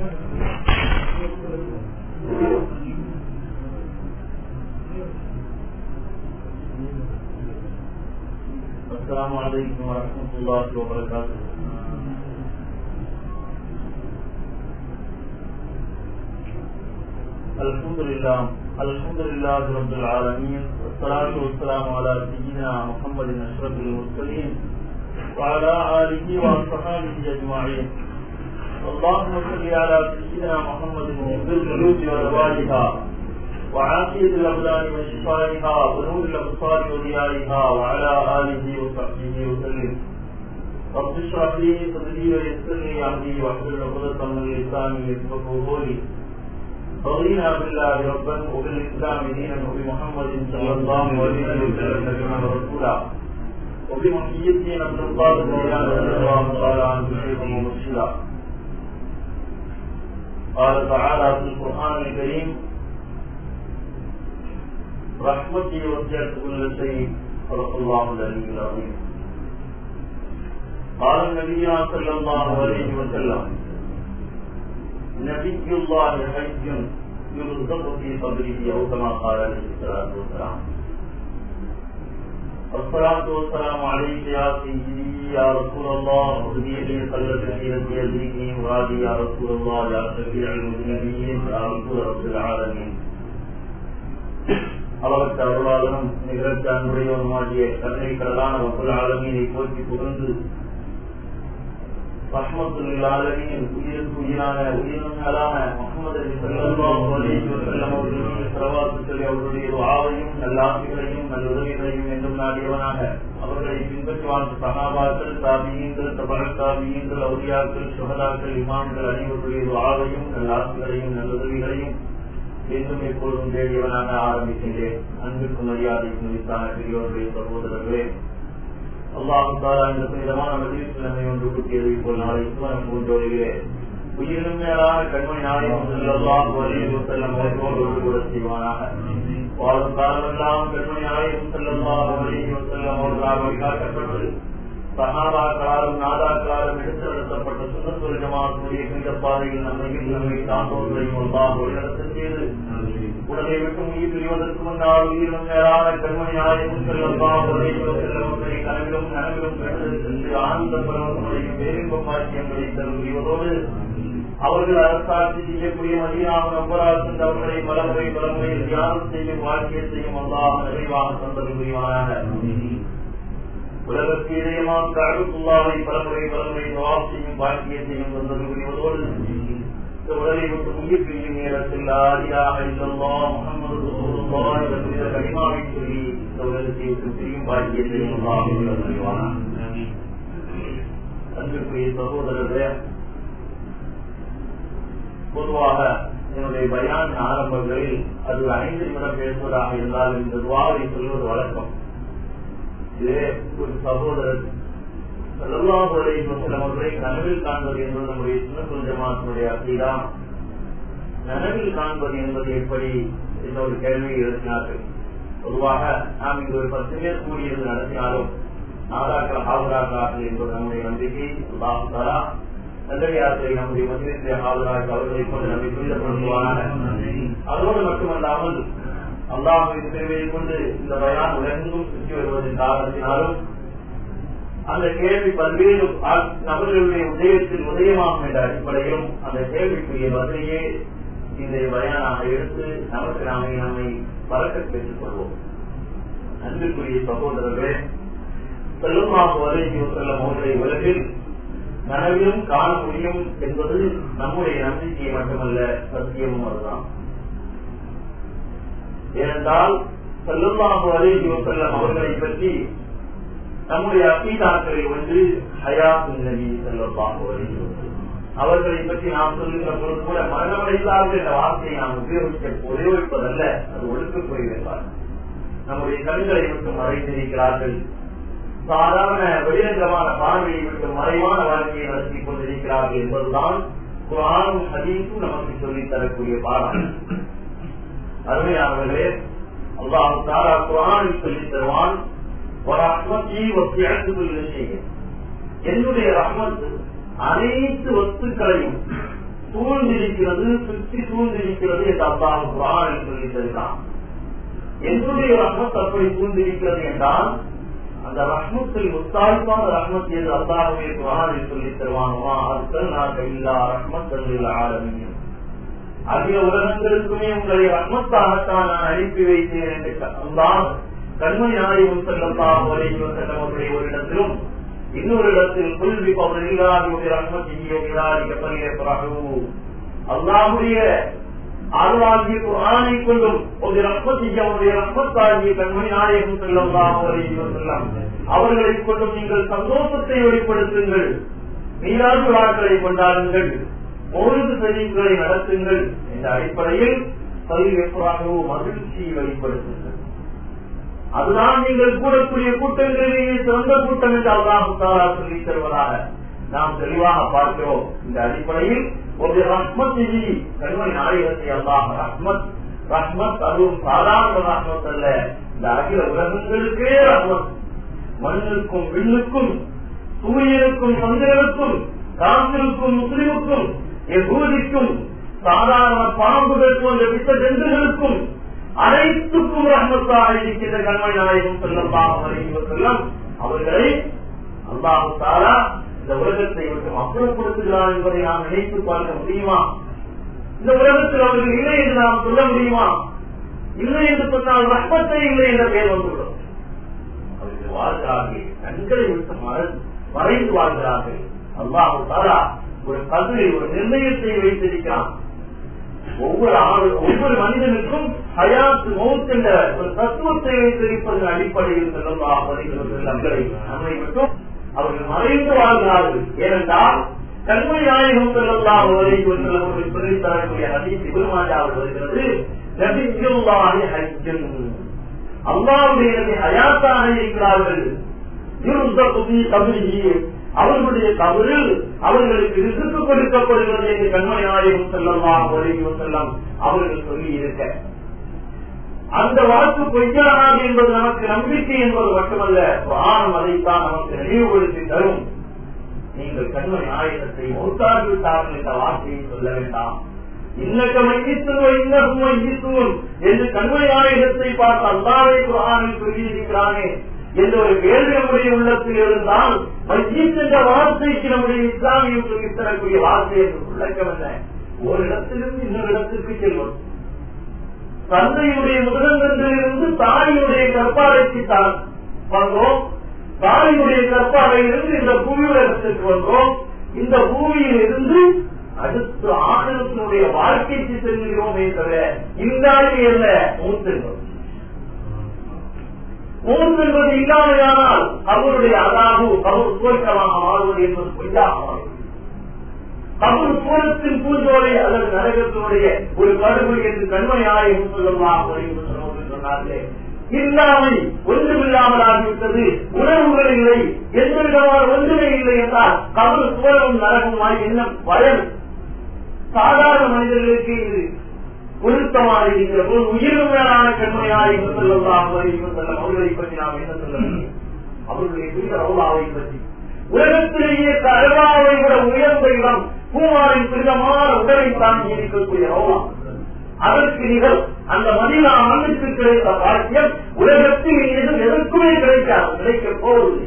السلام عليكم ورحمة الله وبركاته الحمد لله الحمد لله رب العالمين والصلاة والسلام على سيدنا محمد أشرف المرسلين وعلى آله وصحبه أجمعين اللهم صل على سيدنا محمد في القلوب وأزواجها وعافية الأبدان وشفائها ونور الأبصار وضيائها وعلى آله وصحبه وسلم رب اشرح لي صدري ويسر لي أمري واحلل عقدة من لساني يفقهوا قولي رضينا بالله ربا وبالإسلام دينا وبمحمد صلى الله عليه وسلم نبينا ورسولا وبمحيتنا ابن القادم رضي الله تعالى عنه شيخا ومرشدا قال تعالى في القرآن الكريم رحمتي وسعت كل شيء صدق الله العلي العظيم قال النبي صلى الله عليه وسلم نبي الله حي يرزق في قبره او كما قال عليه الصلاه والسلام الصلاة والسلام عليك يا سيدي يا رسول الله اهدي لي قلة في يديك مرادي يا رسول الله يا شفيع المذنبين يا رسول رب العالمين அளவற்ற அருளாளனும் நிகழ்ச்சி அன்புடையவனுமாகிய கருணை கடலான மக்கள் ஆளுமையை போற்றி புகழ்ந்து ரஹ்மத்துல் ஆலமியின் உயிருக்கு உயிரான உயிரினும் மேலான முகமது சொல்லி அவர்களுடைய ஆவையும் நல்ல ஆசைகளையும் நல்ல உதவிகளையும் என்றும் நாடியவனாக அவர்களை பின்பற்றி வாழ்ந்த சகாபாக்கள் தாபியங்கள் தபல் தாபியங்கள் அவுரியாக்கள் சுகதாக்கள் இமான்கள் அனைவருடைய ஆவையும் நல்ல ஆசைகளையும் நல்ல உதவிகளையும் என்றும் எப்பொழுதும் தேடியவனாக ஆரம்பிக்கின்றேன் அன்பிற்கும் மரியாதைக்கும் வித்தான பெரியோர்களே சகோதரர்களே அல்லாஹாலா இந்த புனிதமான மதிப்பு நம்மை ஒன்று கூட்டியதை போல் நாளை சுவனம் போன்றோர்களே உயிரினும் மேலான கண்மணி நாளையும் செல்லலாம் வரையும் செல்லம் அவர்களோடு கூட செய்வானாக வாழும் காலமெல்லாம் கண்மணி நாளையும் செல்லலாம் வரையும் செல்லம் அவர்களால் வழிகாட்டப்பட்டது சகாபாக்களாலும் நாதாக்களாலும் எடுத்து நடத்தப்பட்ட சுண்ணத்துறை ஜமாத்துடைய புனித பாதையில் நம்மையும் நம்மை சார்ந்தோர்களையும் அல்லாஹ் வழிநடத்த செய்து உடலை விட்டு உயிர் பிரிவதற்கு முன்னால் உயிரும் மேலான கண்மணி ஆலயம் செல்லலாம் செல்லவர்களை கனவிலும் நனவிலும் சென்று ஆனந்த பரவத்தையும் பேரின்பம் பாக்கியங்களை தரும் புரிவதோடு அவர்கள் அரசாட்சி செய்யக்கூடிய மதியான அம்பராசன் அவர்களை பலமுறை பலமுறையில் தியானம் செய்யும் வாக்கியத்தையும் அல்லாஹ் நிறைவாக தந்தது புரிவானாக உலகற்கு இதயமான கழுத்துள்ளாவை பலமுறை பலமுறை துவாப் செய்யும் பாக்கியத்தையும் தந்தது புரிவதோடு இந்த உலகை விட்டு உயிர் பிரியும் நேரத்தில் ஆரியாக இல்லல்லா முகமது ரசூலுல்லா என்ற புனித கனிமாவை சொல்லி இந்த உலகத்தை விட்டு பிரியும் பாக்கியத்தையும் அல்லாஹ் புரிவானாக அன்பிற்குரிய சகோதரர்களே பொதுவாக என்னுடைய பயான் ஆரம்பங்களில் அது ஐந்து நிமிடம் பேசுவதாக இருந்தால் இந்த துவாவை சொல்வது வழக்கம் இதே ஒரு சகோதரர் அவர்களை கனவில் காண்பது என்பது நம்முடைய சுனத்துல் ஜமாத்தினுடைய அசீதான் நனவில் காண்பது என்பது எப்படி என்ற ஒரு கேள்வியை எழுப்பினார்கள் பொதுவாக நாம் இங்கு ஒரு பத்து பேர் கூடியது நடத்தினாலும் நாதாக்கள் ஆவராக்கள் என்பது நம்முடைய நம்பிக்கை அல்லாஹாலா நல்லடியார்களை நம்முடைய மத்தியத்திலே ஆவராக அவர்களை கொண்டு நம்மை புரிதப்படுத்துவானாக அதோடு மட்டுமல்லாமல் அல்லாஹின் சேவையை கொண்டு இந்த பயான் உலகெங்கும் சுற்றி வருவதன் காரணத்தினாலும் அந்த கேள்வி பல்வேறு நபர்களுடைய உதயத்தில் உதயமாகும் என்ற அடிப்படையிலும் அந்த கேள்விக்குரிய பதிலையே இந்த பயானாக எடுத்து நமக்கு நாமே நம்மை பறக்க பெற்றுக் கொள்வோம் அன்பிற்குரிய சகோதரர்களே செல்லுமாக வரைக்கு செல்லும் அவர்களை உலகில் நனவிலும் காண முடியும் என்பது நம்முடைய நம்பிக்கை மட்டுமல்ல சத்தியமும் அதுதான் ஏனென்றால் செல்லுமாக வரைக்கு செல்லும் அவர்களை பற்றி நம்முடைய அக்கீதாக்களை ஒன்று ஹயாத் நபி செல்லப்பாக அவர்களை பற்றி நாம் சொல்லுகிற பொழுது கூட மரணமடைந்தார்கள் என்ற வார்த்தையை நாம் உபயோகிக்க உபயோகிப்பதல்ல அது ஒழுக்கக்குறை என்பார் நம்முடைய கண்களை விட்டு மறைந்திருக்கிறார்கள் சாதாரண வெளிரங்கமான பார்வையை விட்டு மறைவான வாழ்க்கையை நடத்தி கொண்டிருக்கிறார்கள் என்பதுதான் குரானும் ஹதீஸும் நமக்கு சொல்லித் தரக்கூடிய பாடம் அருமையானவர்களே அல்லாஹ் தாரா குரானில் சொல்லித் தருவான் என்னுடைய ரஹ்மத் அனைத்து வஸ்துக்களையும் சூழ்ந்திருக்கிறது சுற்றி சூழ்ந்திருக்கிறது என்று அல்லாஹ் குரானில் சொல்லி தருகிறான் என்னுடைய ரஹ்மத் அப்படி சூழ்ந்திருக்கிறது என்றால் அந்த ரஹ்மத்தில் முத்தாய்ப்பான ரஹ்மத் என்று அல்லாஹுடைய குரானில் சொல்லி தருவானுமா அர்த்தல் நான் இல்லா ரஹ்மத் ஆரம்பியும் அகில உலகங்களுக்குமே உங்களை ரஹ்மத்தாகத்தான் நான் அனுப்பி வைத்தேன் என்று அல்லாஹ் கண்மை நாயகம் செல்லத்தான் வரைக்கும் செல்லவருடைய ஒரு இடத்திலும் இன்னொரு இடத்தில் புல்வி பவனில்லாத ரஹ்மத்தியாக அல்லாஹுடைய அருளாகிய குரானை கொண்டும் ஒரு ரத்மத்திய அவருடைய ரத்மத்தாகிய கண்மணி நாயகம் செல்லலாம் செல்லம் அவர்களை கொண்டும் நீங்கள் சந்தோஷத்தை வெளிப்படுத்துங்கள் மீனாது விழாக்களை கொண்டாடுங்கள் பொழுது தெரிவுகளை நடத்துங்கள் என்ற அடிப்படையில் பல்வேறாகவும் மகிழ்ச்சியை வெளிப்படுத்துங்கள் அதுதான் நீங்கள் கூடக்கூடிய கூட்டங்களிலேயே சிறந்த கூட்டம் என்று அல்லாஹாலா சொல்லி தருவதாக நாம் தெளிவாக பார்க்கிறோம் இந்த அடிப்படையில் ஒரு ரஹ்மத் கண்மை நாயகத்தை அல்லாஹ் ரஹ்மத் ரஹ்மத் அதுவும் சாதாரண ரஹ்மத் அல்ல இந்த அகில உலகங்களுக்கே ரஹ்மத் மண்ணுக்கும் விண்ணுக்கும் சூரியனுக்கும் சந்திரனுக்கும் காந்திருக்கும் முஸ்லிமுக்கும் எகூதிக்கும் சாதாரண பாம்புகள் போன்ற வித்த ஜந்துகளுக்கும் அனைத்துக்கும் ரஹ்மத்தாக இருக்கின்ற கண்மை நாயகம் செல்லம் செல்லம் அவர்களை அல்லாஹு தாரா இந்த உலகத்தை விட்டு அப்புறப்படுத்துகிறார் என்பதை நாம் நினைத்து பார்க்க முடியுமா இந்த உலகத்தில் அவர்கள் இல்லை என்று நாம் சொல்ல முடியுமா இல்லை என்று சொன்னால் ரத்தத்தை இல்லை என்ற பெயர் வந்துவிடும் அவர்கள் வாழ்கிறார்கள் கண்களை விட்டு மறைந்து வாழ்கிறார்கள் அல்லாஹு தாரா ஒரு கதிரை ஒரு நிர்ணயத்தை வைத்திருக்கிறான் ஒவ்வொரு ஆறு ஒவ்வொரு மனிதனுக்கும் ஹயாத் மௌத் என்ற ஒரு தத்துவத்தை வைத்திருப்பதன் அடிப்படையில் செல்லும் நம்மை மட்டும் அவர்கள் மறைந்து வாழ்கிறார்கள் ஏனென்றால் கண்மை நாயகம் செல்லலாம் அவர்கள் சொல்லி தரக்கூடிய ஹதீஸ் பெருமாஜாவில் வருகிறது நபிஜுல்லாஹி ஹஜ்ஜன் அல்லாவுடைய நபி ஹயாத்தாக இருக்கிறார்கள் அவர்களுடைய கபரில் அவர்களுக்கு ரிசுக்கு கொடுக்கப்படுகிறது என்று கண்மை நாயகம் செல்லலாம் செல்லம் அவர்கள் சொல்லி இருக்க அந்த வாக்கு பொய்யானாது என்பது நமக்கு நம்பிக்கை என்பது மட்டுமல்ல ஆணம் அதைத்தான் நமக்கு நினைவுபடுத்தி தரும் நீங்கள் கண்மை ஆயுதத்தை மௌத்தாகிவிட்டார்கள் என்ற வார்த்தையை சொல்ல வேண்டாம் இன்னக்க மையத்துவ இன்னகும் மையத்துவம் என்று கண்மை ஆயுதத்தை பார்த்து அல்லாவை குரானில் சொல்லியிருக்கிறானே என்ற ஒரு கேள்வி நம்முடைய உள்ளத்தில் இருந்தால் மையத் என்ற வார்த்தைக்கு நம்முடைய இஸ்லாமியம் சொல்லித் தரக்கூடிய வார்த்தை என்று விளக்கம் என்ன ஒரு இடத்திலிருந்து இன்னொரு இடத்திற்கு செல்வது தந்தையுடைய முதலங்களிலிருந்து தாயுடைய கற்பாறைக்கு தான் வந்தோம் தாயுடைய கற்பாறையிலிருந்து இந்த பூமி உலகத்திற்கு வந்தோம் இந்த பூமியில் இருந்து அடுத்து ஆகலத்தினுடைய வாழ்க்கைக்கு செல்கிறோமே தவிர இந்த அல்ல மூத்தென்பது மூன்று என்பது இல்லாமையானால் அவருடைய அதாகு அவர் சுவர்க்கமாக மாறுவது என்பது பொய்யாக மாறும் கபூர் சூரத்தின் பூஞ்சோலை அல்லது நரகத்தினுடைய ஒரு கடுகு என்று கண்மையாயும் சொல்லலாம் சொன்னார்களே இல்லாமை ஒன்றுமில்லாமல் ஆகிவிட்டது உணர்வுகள் இல்லை எந்த விதமான ஒன்றுமே இல்லை என்றால் கபூர் சூழலும் நரகமாய் என்ன பயன் சாதாரண மனிதர்களுக்கு இது பொருத்தமாக இருக்கிற போது உயிரும் மேலான கண்மையாயும் சொல்லலாம் செல்லம் அவர்களை பற்றி நாம் என்ன சொல்ல முடியும் அவர்களுடைய புரித ரவுலாவை பற்றி உலகத்திலேயே கருவாவை விட உயர்ந்த இடம் பூமாரின் புனிதமான உடலை தாங்கி இருக்கக்கூடிய ரவுலா அதற்கு நிகழ் அந்த மதினா மண்ணுக்கு கிடைத்த பாக்கியம் உலகத்தில் எதுவும் எதற்குமே கிடைக்காது கிடைக்க போவதில்லை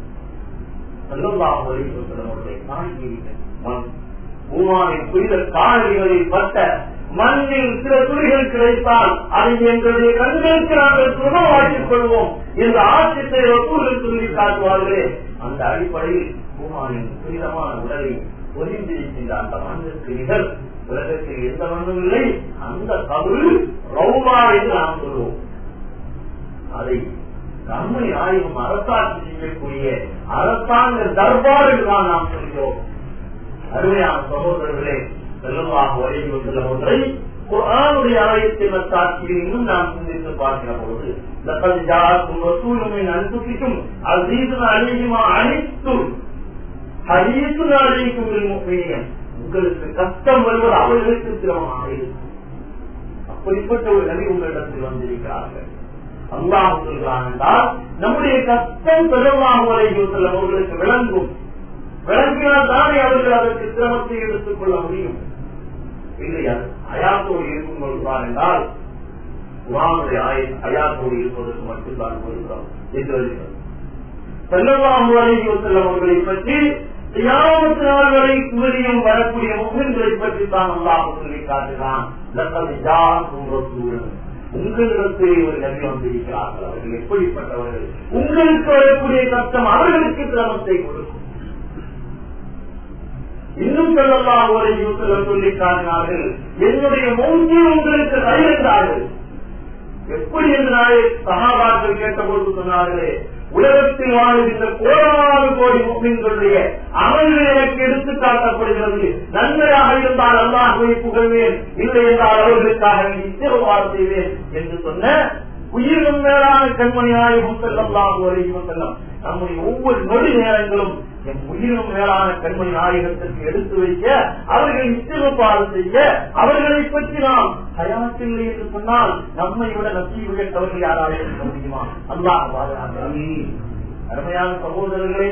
பூமாரின் புனித காணொலிகளில் பட்ட மண்ணில் சில துளிகள் கிடைத்தால் அதை எங்களுடைய கண்களுக்கு நாங்கள் சுகமாக்கிக் கொள்வோம் என்ற ஆட்சியத்தை ஒப்புகள் சொல்லி காட்டுவார்களே அந்த அடிப்படையில் பூமாரின் புனிதமான உடலை ஒலிந்திருக்கின்ற அந்த மண்ணுக்கு நிகழ் உலகத்தில் எந்த மண்ணும் இல்லை அந்த கபரு ரவுமா என்று நாம் சொல்லுவோம் அதை நம்மை ஆய்வும் அரசாட்சி செய்யக்கூடிய அரசாங்க தர்பார் என்று தான் நாம் சொல்கிறோம் அருமையான சகோதரர்களே செல்லமாக வழிவு செல்ல ஒன்றை குரானுடைய ஆலயத்தின் சாட்சியில் இன்னும் நாம் சிந்தித்து பார்க்கிற பொழுது அன்புக்கும் அசீதன் அழியுமா அனைத்தும் ஹரீசு அழிக்கும் முக்கியம் உங்களுக்கு கஷ்டம் வருவது அவர்களுக்கு சிரமமாக இருக்கும் அப்படிப்பட்ட ஒரு நபி உங்களிடத்தில் வந்திருக்கிறார்கள் அல்லாஹ் சொல்கிறான் என்றால் நம்முடைய கஷ்டம் பெருமாக வரைக்கும் செல்லும் அவர்களுக்கு விளங்கும் விளங்கினால் தானே அவர்கள் அதற்கு சிரமத்தை எடுத்துக் கொள்ள முடியும் இல்லையா அயாத்தோடு இருக்கும் பொழுதுதான் என்றால் குரானுடைய அயாத்தோடு இருப்பதற்கு மட்டும்தான் பொருத்தம் என்று வருகிறது செல்லவாம் செல்லும் அவர்களை பற்றி தியாகத்து நாள் வரை குமரியும் வரக்கூடிய முகங்களை பற்றி தான் அல்லாஹ் சொல்லி காட்டுகிறான் உங்களிடத்தில் ஒரு நபி வந்திருக்கிறார்கள் அவர்கள் எப்படிப்பட்டவர்கள் உங்களுக்கு வரக்கூடிய கஷ்டம் அவர்களுக்கு சிரமத்தை கொடுக்கும் இன்னும் சொல்லலாம் ஒரு யூத்தில் சொல்லி காட்டினார்கள் என்னுடைய மூன்று உங்களுக்கு அறிந்தார்கள் எப்படி என்றாலே சகாபாக்கள் கேட்டபோது சொன்னார்களே உலகத்தில் வாழ்கின்ற கோடாறு கோடி முஸ்லிம்களுடைய அமல்கள் எனக்கு எடுத்து காட்டப்படுகிறது நன்மையாக இருந்தால் அல்லாஹுவை புகழ்வேன் இல்லை என்றால் அவர்களுக்காக நிச்சயவாறு செய்வேன் என்று சொன்ன உயிரும் மேலான கண்மணியாயும் செல்லலாம் வரையும் செல்லம் நம்முடைய ஒவ்வொரு நொடி நேரங்களும் என் உயிரும் மேலான கண்மணி நாயகத்திற்கு எடுத்து வைக்க அவர்கள் நிச்சயப்பாடு செய்ய அவர்களை பற்றி நாம் தயாரில்லை என்று சொன்னால் நம்மை விட நசீவு கேட்டவர்கள் யாராவது இருக்க முடியுமா அல்லாஹ் பாதுகாக்க அருமையான சகோதரர்களே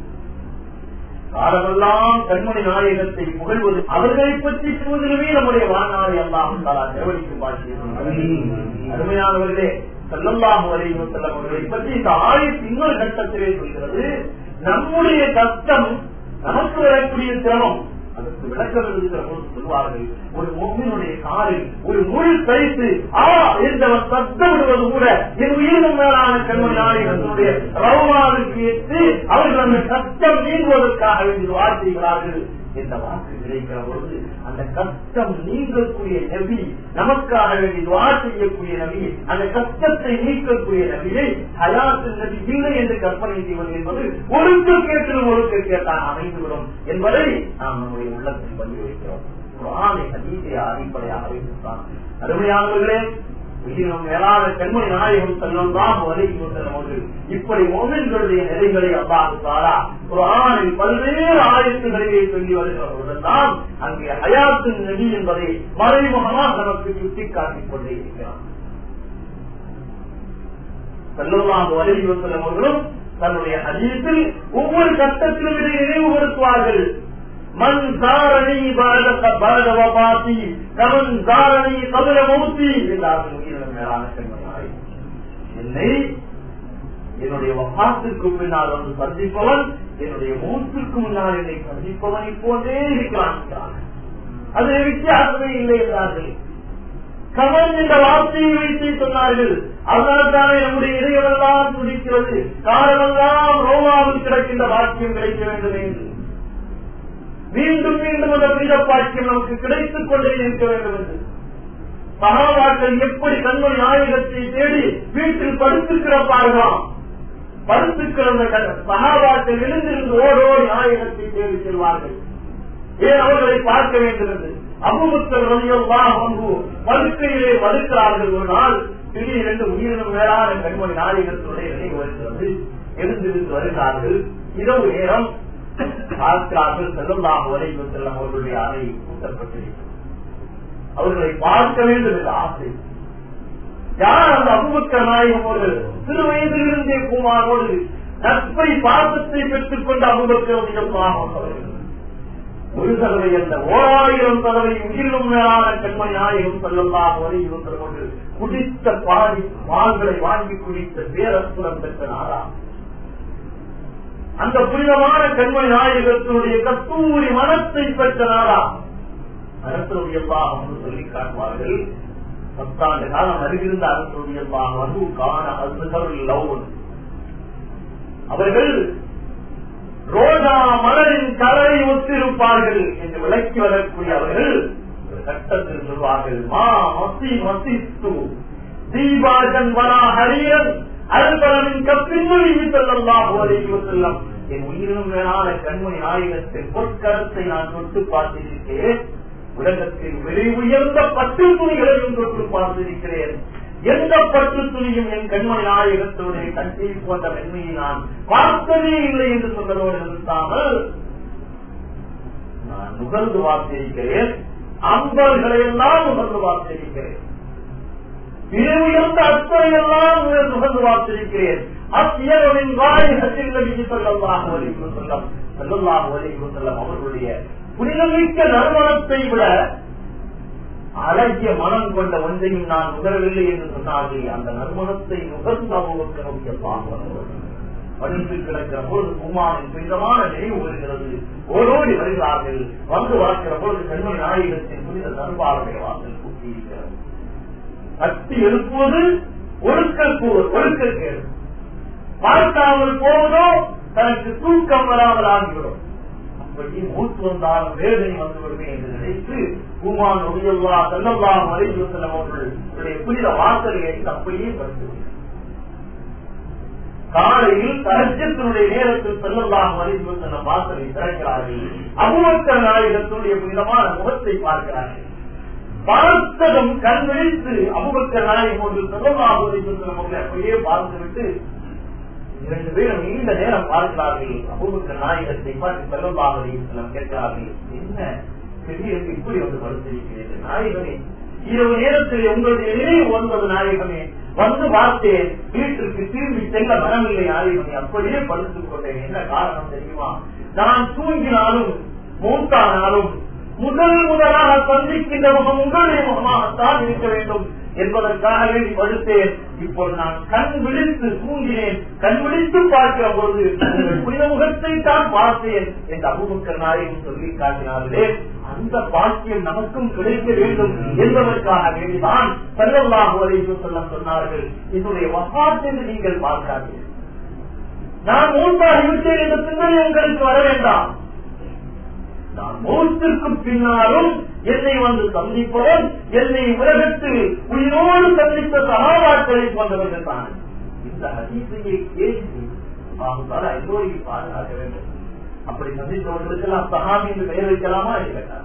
காலமெல்லாம் கண்மணி நாயகத்தை புகழ்வது அவர்களை பற்றி சொல்வதிலுமே நம்முடைய வாழ்நாளை எல்லாம் தலா நிர்வகிக்கும் பாக்கியம் அருமையானவர்களே செல்லல்லாம் வரையும் செல்லம் அவர்களை பற்றி இந்த ஆயுள் இன்னொரு கட்டத்திலே சொல்கிறது நம்முடைய கஷ்டம் நமக்கு வரக்கூடிய சிரமம் அதற்கு விளக்கம் எழுதுகிற போது சொல்வார்கள் ஒரு மொம்மினுடைய காலில் ஒரு முள் கைத்து ஆ என்றவர் சத்தம் விடுவது கூட என் உயிரினும் மேலான கண்மணி நாயகத்தினுடைய ரவுமாவுக்கு ஏற்று அவர்கள் அந்த கஷ்டம் நீங்குவதற்காக வேண்டிய வாழ்த்துகிறார்கள் என்ற வாக்கு கிடைக்கிற பொழுது அந்த கஷ்டம் நீங்கக்கூடிய நபி நமக்காக வேண்டி துவா செய்யக்கூடிய நபி அந்த கஷ்டத்தை நீக்கக்கூடிய நபியை ஹயாத்தின் நபி இல்லை என்று கற்பனை செய்வது என்பது ஒழுக்க கேட்டு ஒழுக்க கேட்டால் அமைந்துவிடும் என்பதை நாம் நம்முடைய உள்ளத்தில் பதிவு வைக்கிறோம் குரானை ஹதீஸை அடிப்படையாக வைத்துத்தான் அருமையானவர்களே உயிரினம் மேலான கண்மணி நாயகம் செல்லும் தான் வலிக்கு செல்லும் இப்படி மோமின்களுடைய நிலைகளை அல்லாஹாரா ஒரு ஆணில் பல்வேறு ஆயத்துகளிலே சொல்லி வருகிறவர்கள் தான் அங்கே ஹயாத்தின் நபி என்பதை மறைமுகமாக நமக்கு சுட்டிக்காட்டிக் கொண்டே இருக்கிறார் செல்லுல்லாம் வலிக்கு செல்லும் அவர்களும் தன்னுடைய ஹதீஸில் ஒவ்வொரு கட்டத்திலும் இதை நினைவுபடுத்துவார்கள் மண் தாரணி பாரத பாரத வபாத்தி கமன் தாரணி கபில மௌத்தி என்றார்கள் உயிரினம் மேலான கண்மனாய் என்னை என்னுடைய வகாத்திற்கு பின்னால் வந்து சந்திப்பவன் என்னுடைய மூத்திற்கு முன்னால் என்னை சந்திப்பவனை போன்றே இருக்கிறான் அது வித்தியாசமே இல்லை என்றார்கள் கமன் என்ற வார்த்தையை வைத்து சொன்னார்கள் அதனால் தானே நம்முடைய இதயமெல்லாம் துடிக்கிறது காரணமெல்லாம் ரோமாவில் கிடக்கின்ற வாக்கியம் கிடைக்க வேண்டும் என்று மீண்டும் மீண்டும் அந்த புனித பாக்கியம் நமக்கு கிடைத்துக் கொண்டே இருக்க வேண்டும் என்று சகாபாக்கள் எப்படி கண்மணி நாயகத்தை தேடி வீட்டில் படுத்து கிடப்பார்களாம் படுத்து கிடந்த சகாபாக்கள் எழுந்திருந்து ஓடோடி நாயகத்தை தேடி செல்வார்கள் ஏன் அவர்களை பார்க்க வேண்டும் என்று அபுமுத்தர் ரவியெல்லாம் வந்து படுக்கையிலே படுக்கிறார்கள் ஒரு நாள் திடீரென்று உயிரினும் மேலான கண்மணி நாயகத்தினுடைய நினைவு வருகிறது எழுந்திருந்து வருகிறார்கள் இரவு நேரம் பார்க்கிறார்கள் செல்லமாக வரைக்கும் செல்லும் அவர்களுடைய அறை கூட்டப்பட்டிருக்கிறது அவர்களை பார்க்க வேண்டும் என்ற ஆசை யார் அந்த அபுபக்க நாயகமோடு சிறு வயதிலிருந்தே குமாரோடு நட்பை பாசத்தை பெற்றுக் கொண்ட அபுபக்க ஒரு தடவை அல்ல ஓராயிரம் தடவை உயிரினும் மேலான கண்மணி நாயகம் செல்லமாக வரை இருந்த கொண்டு குடித்த பாடி பால்களை வாங்கி குடித்த பேரற்புறம் பெற்ற நாடா அந்த புனிதமான கண்மணி நாயகத்தினுடைய கத்தூரி மனத்தை பெற்ற நாடா அரசுடையப்பாக வந்து சொல்லி காட்டுவார்கள் பத்தாண்டு காலம் அருகிருந்த அரசுடையப்பாக வந்து காண அசுகள் லவன் அவர்கள் ரோஜா மலரின் கலரை ஒத்திருப்பார்கள் என்று விளக்கி வரக்கூடிய அவர்கள் ஒரு கட்டத்தில் சொல்வார்கள் மா மசி மசித்து தீபாஜன் வரா ஹரியன் அல்பலமின் கப்பின்மொழி செல்லலாம் செல்லம் என் உயிரினும் மேலான கண்மணி நாயகத்தின் பொற்கரத்தை நான் தொட்டு பார்த்திருக்கிறேன் உலகத்தில் விலை உயர்ந்த பட்டு துணிகளையும் தொட்டு பார்த்திருக்கிறேன் எந்த பட்டு துணியும் என் கண்மணி நாயகத்தோடைய கட்சி போன்ற மென்மையை நான் பார்த்ததே இல்லை என்று சொன்னதோடு நிறுத்தாமல் நான் நுகர்ந்து பார்த்திருக்கிறேன் அன்பர்களை எல்லாம் நுகர்ந்து பார்த்திருக்கிறேன் விலை உயர்ந்த அத்தனை எல்லாம் நுகர்ந்து பார்த்திருக்கிறேன் அத்தியரின் வாய் ஹசில் நபி சொல்லல்லாஹு அலைஹி வஸல்லம் ஸல்லல்லாஹு அலைஹி வஸல்லம் அவர்களுடைய புனிதமிக்க நறுமணத்தை விட அழகிய மனம் கொண்ட ஒன்றையும் நான் நுகரவில்லை என்று சொன்னார்கள் அந்த நறுமணத்தை நுகர்ந்து அவர்களுக்கு நோக்கிய பாவம் படுத்து கிடக்கிற பொழுது குமாரின் புனிதமான நினைவு வருகிறது ஓடோடி வருகிறார்கள் வந்து வளர்க்கிற பொழுது பெண்மணி நாயகத்தின் புனித தர்பாருடைய வாசல் கூட்டியிருக்கிறது கட்டி எழுப்புவது ஒழுக்கல் ஒழுக்கல் கேடு பார்க்காமல் போவதோ தனக்கு தூக்கம் வராமல் ஆகிவிடும் அப்படி மூத்து வந்தாலும் வேதனை வந்துவிடுமே என்று நினைத்து குமான் ஒளியல்லா செல்லல்லா மறைவு செல்லும் அவர்களுடைய புனித வாசலையை அப்படியே படுத்து காலையில் தரஜத்தினுடைய நேரத்தில் செல்லல்லாம் மறைவு செல்லும் வாசலை திறக்கிறார்கள் அபுமக்கர் நாயகத்தினுடைய புனிதமான முகத்தை பார்க்கிறார்கள் பார்த்ததும் கண் விழித்து அபுபக்கர் நாயகம் ஒன்று செல்லல்லாம் மறைவு செல்லும் அப்படியே பார்த்துவிட்டு இரண்டு பேரும் நீண்ட நேரம் பார்க்கிறார்கள் அபூபக்கர் நாயகத்தை பார்த்து செல்லமாக கேட்கிறார்கள் என்ன திடீரென்று இப்படி வந்து படுத்திருக்கிறீர்கள் நாயகமே இரவு நேரத்தில் உங்களுடைய நினைவு வந்தது நாயகமே வந்து பார்த்தேன் வீட்டிற்கு திரும்பி செல்ல மனமில்லை நாயகமே அப்படியே படுத்துக் கொண்டேன் என்ன காரணம் தெரியுமா நான் தூங்கினாலும் மூத்தானாலும் முதல் முதலாக சந்திக்கின்ற முகம் உங்களுடைய முகமாகத்தான் இருக்க வேண்டும் என்பதற்காக வேண்டி படுத்தேன் இப்போது நான் கண் விழித்து தூங்கினேன் கண் விழித்து பார்க்கிற பொழுது உங்கள் புனித முகத்தை தான் பார்த்தேன் என்று அபுபக்கர் நாயகம் சொல்லி காட்டினார்களே அந்த பாக்கியம் நமக்கும் கிடைக்க வேண்டும் என்பதற்காக வேண்டிதான் செல்லல்லாஹு அலைஹி செல்லம் சொன்னார்கள் என்னுடைய வகாத்தில் நீங்கள் பார்க்காதீர்கள் நான் மூன்றாகிவிட்டேன் என்ற சிந்தனை உங்களுக்கு வர வேண்டாம் நான் மௌத்திற்கு பின்னாலும் என்னை வந்து சந்திப்பவன் என்னை உலகத்தில் உயிரோடு சந்தித்த சகாபாக்களை போன்றவர்கள் தான் இந்த அதிசையை கேட்டு அவங்களால எல்லோரையும் பாதுகாக்க வேண்டும் அப்படி சந்தித்தவர்களுக்கெல்லாம் சகாமி என்று பெயர் வைக்கலாமா இல்லை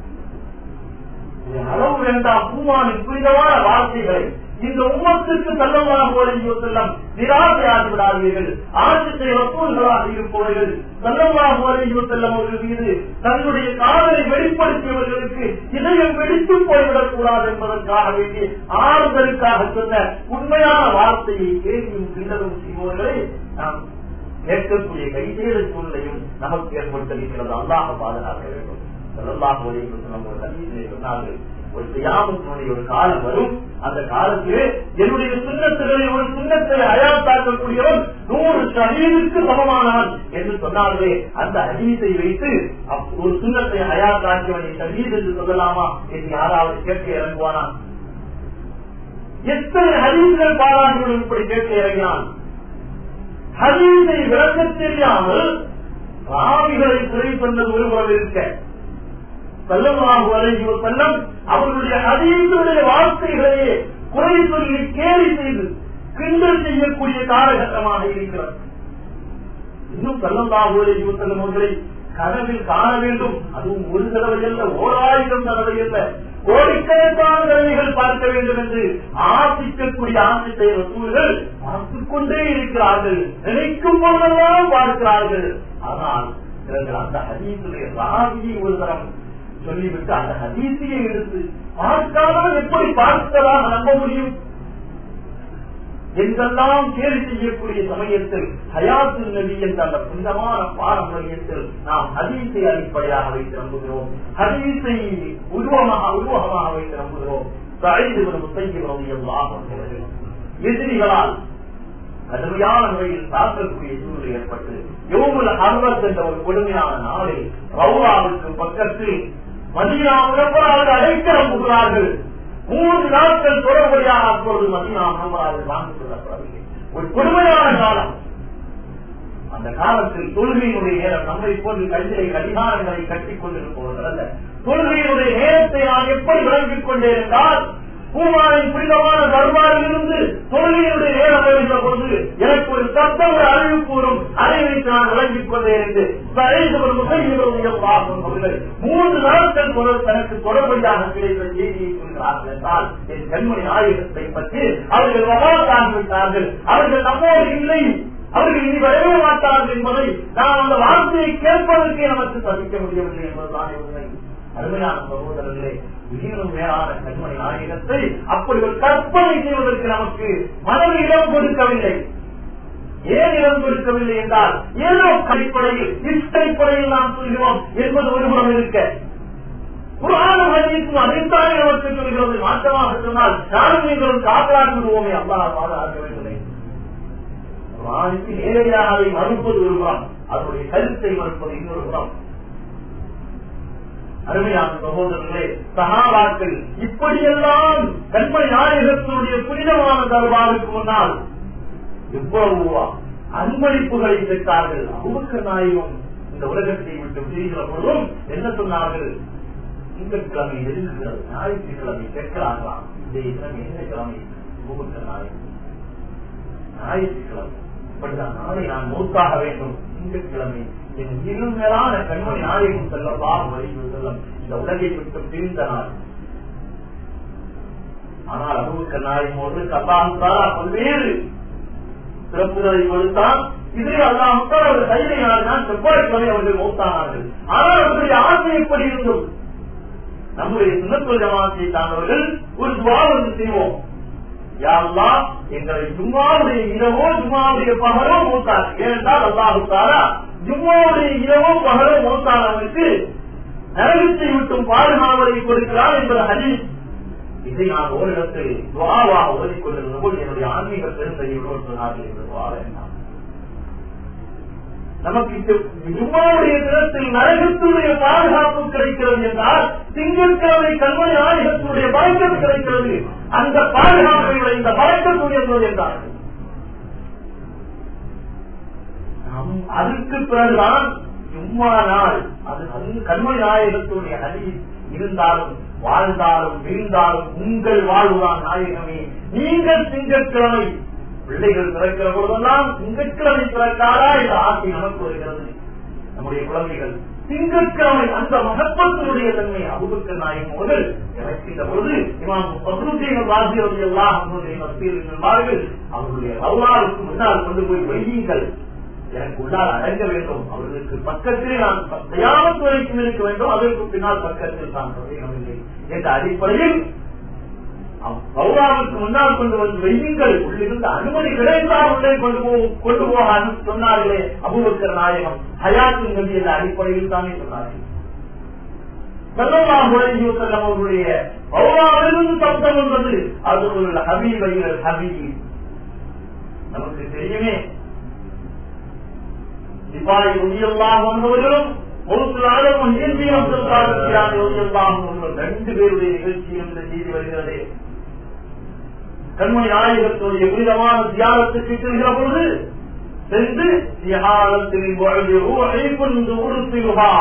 அளவு வேண்டாம் பூமானின் புனிதமான வார்த்தைகளை இந்த உம்மத்துக்கு செல்லமாக செல்லம் நிராசையாகி விடாதீர்கள் ஆட்சி வசூல்களாக இருப்பவர்கள் செல்லமாக செல்லம் அவர்கள் மீது தன்னுடைய காதலை வெளிப்படுத்தியவர்களுக்கு இதயம் வெடித்து போய்விடக் கூடாது என்பதற்காக வேண்டி ஆறுதலுக்காக சொன்ன உண்மையான வார்த்தையை கேள்வியும் கிண்டலும் செய்பவர்களை நாம் கேட்கக்கூடிய கைதேட சூழ்நிலையும் நமக்கு ஏற்பட்டிருக்கிறது அல்லாஹ் பாதுகாக்க வேண்டும் செல்லல்லாக சொன்னார்கள் ஒரு செய்யாமத்தினுடைய ஒரு காலம் வரும் அந்த காலத்திலே என்னுடைய சுண்ணத்துகளை ஒரு சுண்ணத்தை அயாத்தாக்கக்கூடியவன் நூறு ஷஹீதுக்கு சமமானான் என்று சொன்னார்களே அந்த ஹதீஸை வைத்து ஒரு சுண்ணத்தை அயாத்தாக்கியவனை ஷஹீத் என்று சொல்லலாமா என்று யாராவது கேட்க இறங்குவானான் எத்தனை ஹதீஸ்கள் பாராட்டுகள் இப்படி கேட்க இறங்கினான் ஹதீஸை விளக்க தெரியாமல் ராவிகளை குறை சொன்னது ஒருபுறம் இருக்க செல்லமாக வரைகிற செல்லம் அவர்களுடைய அதீசுடைய வார்த்தைகளையே குறை சொல்லி கேலி செய்து கிண்டல் செய்யக்கூடிய காலகட்டமாக இருக்கிறது இன்னும் செல்லமாக வரைகிற செல்லும் அவர்களை கனவில் காண வேண்டும் அதுவும் ஒரு தடவை அல்ல ஓராயிரம் தடவை அல்ல கோடிக்கணக்கான தடவைகள் பார்க்க வேண்டும் என்று ஆசிக்கக்கூடிய ஆசித்தை வசூல்கள் பார்த்துக் கொண்டே இருக்கிறார்கள் நினைக்கும் போதெல்லாம் பார்க்கிறார்கள் ஆனால் இவர்கள் அந்த ஹதீசுடைய ராவியை ஒரு தரம் சொல்லிவிட்டு அந்த ஹதீசியை எடுத்து பார்க்காமல் எப்படி பார்த்ததாக நம்ப முடியும் என்றெல்லாம் கேள்வி செய்யக்கூடிய சமயத்தில் ஹயாத்து நபி என்ற அந்த புனிதமான பாரம்பரியத்தில் நாம் ஹதீஸை அடிப்படையாக வைத்து நம்புகிறோம் ஹதீஸை உருவமாக உருவகமாக வைத்து நம்புகிறோம் எதிரிகளால் கடுமையான முறையில் தாக்கக்கூடிய சூழ்நிலை ஏற்பட்டு யோமுல அர்வத் என்ற ஒரு கொடுமையான நாளில் ரவுலாவுக்கு பக்கத்தில் மதீனா முகப்பராக அழைக்க நம்புகிறார்கள் மூன்று நாட்கள் தொடர்படியாக அப்பொழுது மதீனா முகப்பராக வாங்கிக் கொள்ளப்படவில்லை ஒரு கொடுமையான காலம் அந்த காலத்தில் தொழுகையினுடைய நேரம் நம்மை போன்று கைதிலை அதிகாரங்களை கட்டிக் கொண்டிருப்பவர்கள் அல்ல தொழுகையினுடைய நேரத்தை நான் எப்படி விளங்கிக் கொண்டேன் என்றால் பூமாரின் புனிதமான தர்பாரில் இருந்து தொழுகையினுடைய நேரம் வருகிற பொழுது எனக்கு ஒரு சத்தம் ஒரு அறிவு கூறும் அதை வைத்து நான் விளங்கிக் கொண்டேன் என்று ஒரு முகையினுடைய மூன்று நாட்கள் தொடர் தனக்கு தொடர்படியாக கிடைத்த செய்தியை சொல்கிறார்கள் என்றால் என் கண்மணி ஆயுதத்தை பற்றி அவர்கள் வகாத்தாகிவிட்டார்கள் அவர்கள் நம்மோடு இல்லை அவர்கள் இனி வரவே மாட்டார்கள் என்பதை நாம் அந்த வார்த்தையை கேட்பதற்கே நமக்கு சதிக்க முடியவில்லை என்பதுதான் உண்மை அருமையான சகோதரர்களே உயிரும் மேலான கண்மணி நாயகத்தை அப்படி ஒரு கற்பனை செய்வதற்கு நமக்கு மனது இடம் கொடுக்கவில்லை ஏன் இடம் கொடுக்கவில்லை என்றால் ஏதோ அடிப்படையில் இஷ்டப்படையில் நாம் சொல்கிறோம் என்பது ஒருபுறம் இருக்க குரானும் ஹதீஸும் அதைத்தானே நமக்கு சொல்கிறது மாற்றமாக சொன்னால் நானும் நீங்களும் காப்பாற்றி விடுவோமே அல்லாஹ் பாதுகாக்க வேண்டும் குரானுக்கு நேரடியாக அதை மறுப்பது ஒரு புறம் அதனுடைய கருத்தை மறுப்பது இன்னொரு புறம் அருமையான சகோதரர்களே சகாபாக்கள் இப்படியெல்லாம் கண்மணி நாயகத்தினுடைய புனிதமான தர்பாருக்கு முன்னால் எவ்வளவு அன்பளிப்புகளை பெற்றார்கள் அபுபக்க நாயகம் இந்த உலகத்தை விட்டு பிரிகிற பொழுதும் என்ன சொன்னார்கள் திங்கட்கிழமை நெருங்குகிறது ஞாயிற்றுக்கிழமை கேட்கலாங்களாம் இந்த தினம் என்ன கிழமை அபுபக்க நாயகம் ஞாயிற்றுக்கிழமை இப்படிதான் நாளை நான் மூத்தாக வேண்டும் திங்கட்கிழமை என் இன்னும் மேலான கண்மணி நாயகம் செல்லலாம் வழிவு செல்லம் இந்த உலகை விட்டு பிரிந்த நாள் ஆனால் அபுபக்க நாயகம் ஒரு கல்லாந்தாரா பல்வேறு சிறப்புகளை கொடுத்தான் இதே அல்லாமல் அவர் கைதை நாடினால் செவ்வாய்க்கிழமை அவர்கள் மௌத்தானார்கள் ஆனால் அவர்களுடைய ஆசை எப்படி இருந்தும் நம்முடைய சுண்ணத்துவ ஜமாத்தை தாண்டவர்கள் ஒரு துவாரம் செய்வோம் யாருலா எங்களை ஜும்மாவுடைய இரவோ ஜும்மாவுடைய பகலோ மூத்தார் ஏனென்றால் அல்லாஹுத்தாரா ஜும்மாவுடைய இரவோ பகலோ மூத்தானவனுக்கு நரகத்தை விட்டும் பாதுகாவலை கொடுக்கிறார் என்பது ஹதீஸ் இதை நான் ஓரிடத்தில் துவாவாக ஓதிக்கொண்டிருந்த போது என்னுடைய ஆன்மீக பெருந்தையோடு சொன்னார்கள் என்று துவா வேண்டாம் நமக்கு ஜும்மாவுடைய தினத்தில் நரகத்துடைய பாதுகாப்பு கிடைக்கிறது என்றால் திங்கட்கிழமை கண்மணி ஆயுதத்தினுடைய பழக்கம் கிடைக்கிறது அந்த பாதுகாப்பை விட இந்த பழக்கம் உயர்ந்தது என்றார்கள் அதற்கு பிறகுதான் ஜும்மா நாள் அது கண்மணி நாயகத்துடைய அடி இருந்தாலும் வாழ்ந்தாலும் விழுந்தாலும் உங்கள் வாழ்வுதான் நாயகமே நீங்கள் திங்கட்கிழமை பிள்ளைகள் பிறக்கிற பொழுதெல்லாம் திங்கட்கிழமை பிறக்காதா என்ற ஆசை நமக்கு வருகிறது நம்முடைய குழந்தைகள் திங்கட்கிழமை அந்த மகப்பத்தினுடைய தன்மை அபுபக்க நாயகம் முதல் இறக்கின்ற பொழுது இமாம் பசுதீன வாசியவர்கள் எல்லாம் அவர்களுடைய மத்தியில் இருந்தார்கள் அவர்களுடைய வரலாறுக்கு முன்னால் கொண்டு போய் வையுங்கள் எனக்கு உள்ளால் அடங்க வேண்டும் அவர்களுக்கு பக்கத்திலே நான் தயாமத்து வரைக்கும் இருக்க வேண்டும் அதற்கு பின்னால் பக்கத்தில் தான் இல்லை என்ற அடிப்படையில் பௌராவுக்கு முன்னால் கொண்டு வந்து வையுங்கள் உள்ளிருந்து அனுமதி கிடைத்தால் உள்ளே கொண்டு போ கொண்டு போக சொன்னார்களே அபுபக்கர் நாயகம் ஹயாத்தின் நபி என்ற அடிப்படையில் தானே சொன்னார்கள் செல்லலாம் உலகி செல்லம் அவர்களுடைய பௌராவிலிருந்து சப்தம் என்பது அது ஒரு ஹபீப் ஐயர் ஹபீப் நமக்கு தெரியுமே சிப்பாய் ஒளியெல்லாம் வந்தவர்களும் ஒரு நாளும் இயற்பியம் ரெண்டு பேருடைய நிகழ்ச்சியும் இந்த செய்தி வருகிறது கண்மணி நாயகத்துடைய புனிதமான தியானத்துக்கு செல்கிற பொழுது சென்று தியானத்தின் பொழுது ஊரை கொண்டு உறுத்தியுகா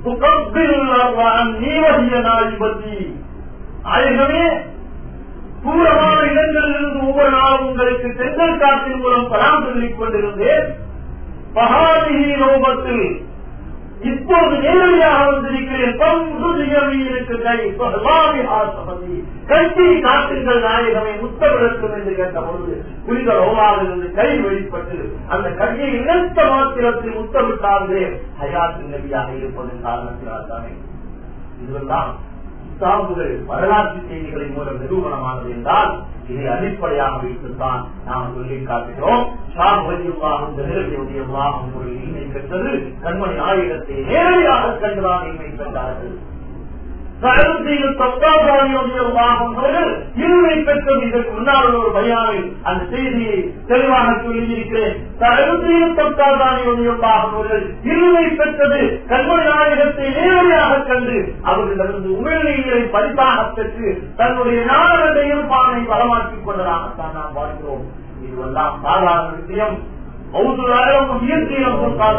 நீவதிய நாள் பற்றி நாயகமே தூரமான இடங்களிலிருந்து ஒவ்வொரு நாளும் உங்களுக்கு தென்றல் காற்றின் மூலம் பராம் சொல்லிக் கொண்டிருந்தேன் பகாதிகி நோபத்தில் இப்போது நேரடியாக வந்திருக்கிறேன் கட்சி காட்டுங்கள் நாயகமே முத்தமிழக்கும் என்று கேட்ட பொழுது புனித ரோமாவிலிருந்து கை வெளிப்பட்டு அந்த கையை இழந்த மாத்திரத்தில் முத்தமிட்டார்களே ஹயாத்தின் நபியாக இருப்பதன் காரணத்தினால் தானே இதுவெல்லாம் சாம்புகள் வரலாற்று செய்திகளின் மூலம் நிரூபணமானது என்றால் இதை அடிப்படையாக வைத்துத்தான் நாம் சொல்லி காட்டுகிறோம் ஷாபுல்லாகும் நிலவியுடையவாகும் ஒரு இன்மை பெற்றது கண்மணி நாயகத்தை நேரடியாக கண்டுதான் இன்மை பெற்றார்கள் இருமை பெற்றது இதற்கு முன்னால் ஒரு பயானில் அந்த செய்தியை தெளிவாக சொல்லியிருக்கிறேன் இருமை பெற்றது கண்மணி நாயகத்தை நேரடியாக கண்டு அவர்களிடமிருந்து உமிழ்நீரை பரிசாக பெற்று தன்னுடைய நாடகத்தை இருப்பானை பலமாக்கிக் கொண்டதாகத்தான் நாம் பார்க்கிறோம் இதுவெல்லாம் சாதாரண விஷயம் மௌசுராயம் இயற்கையம்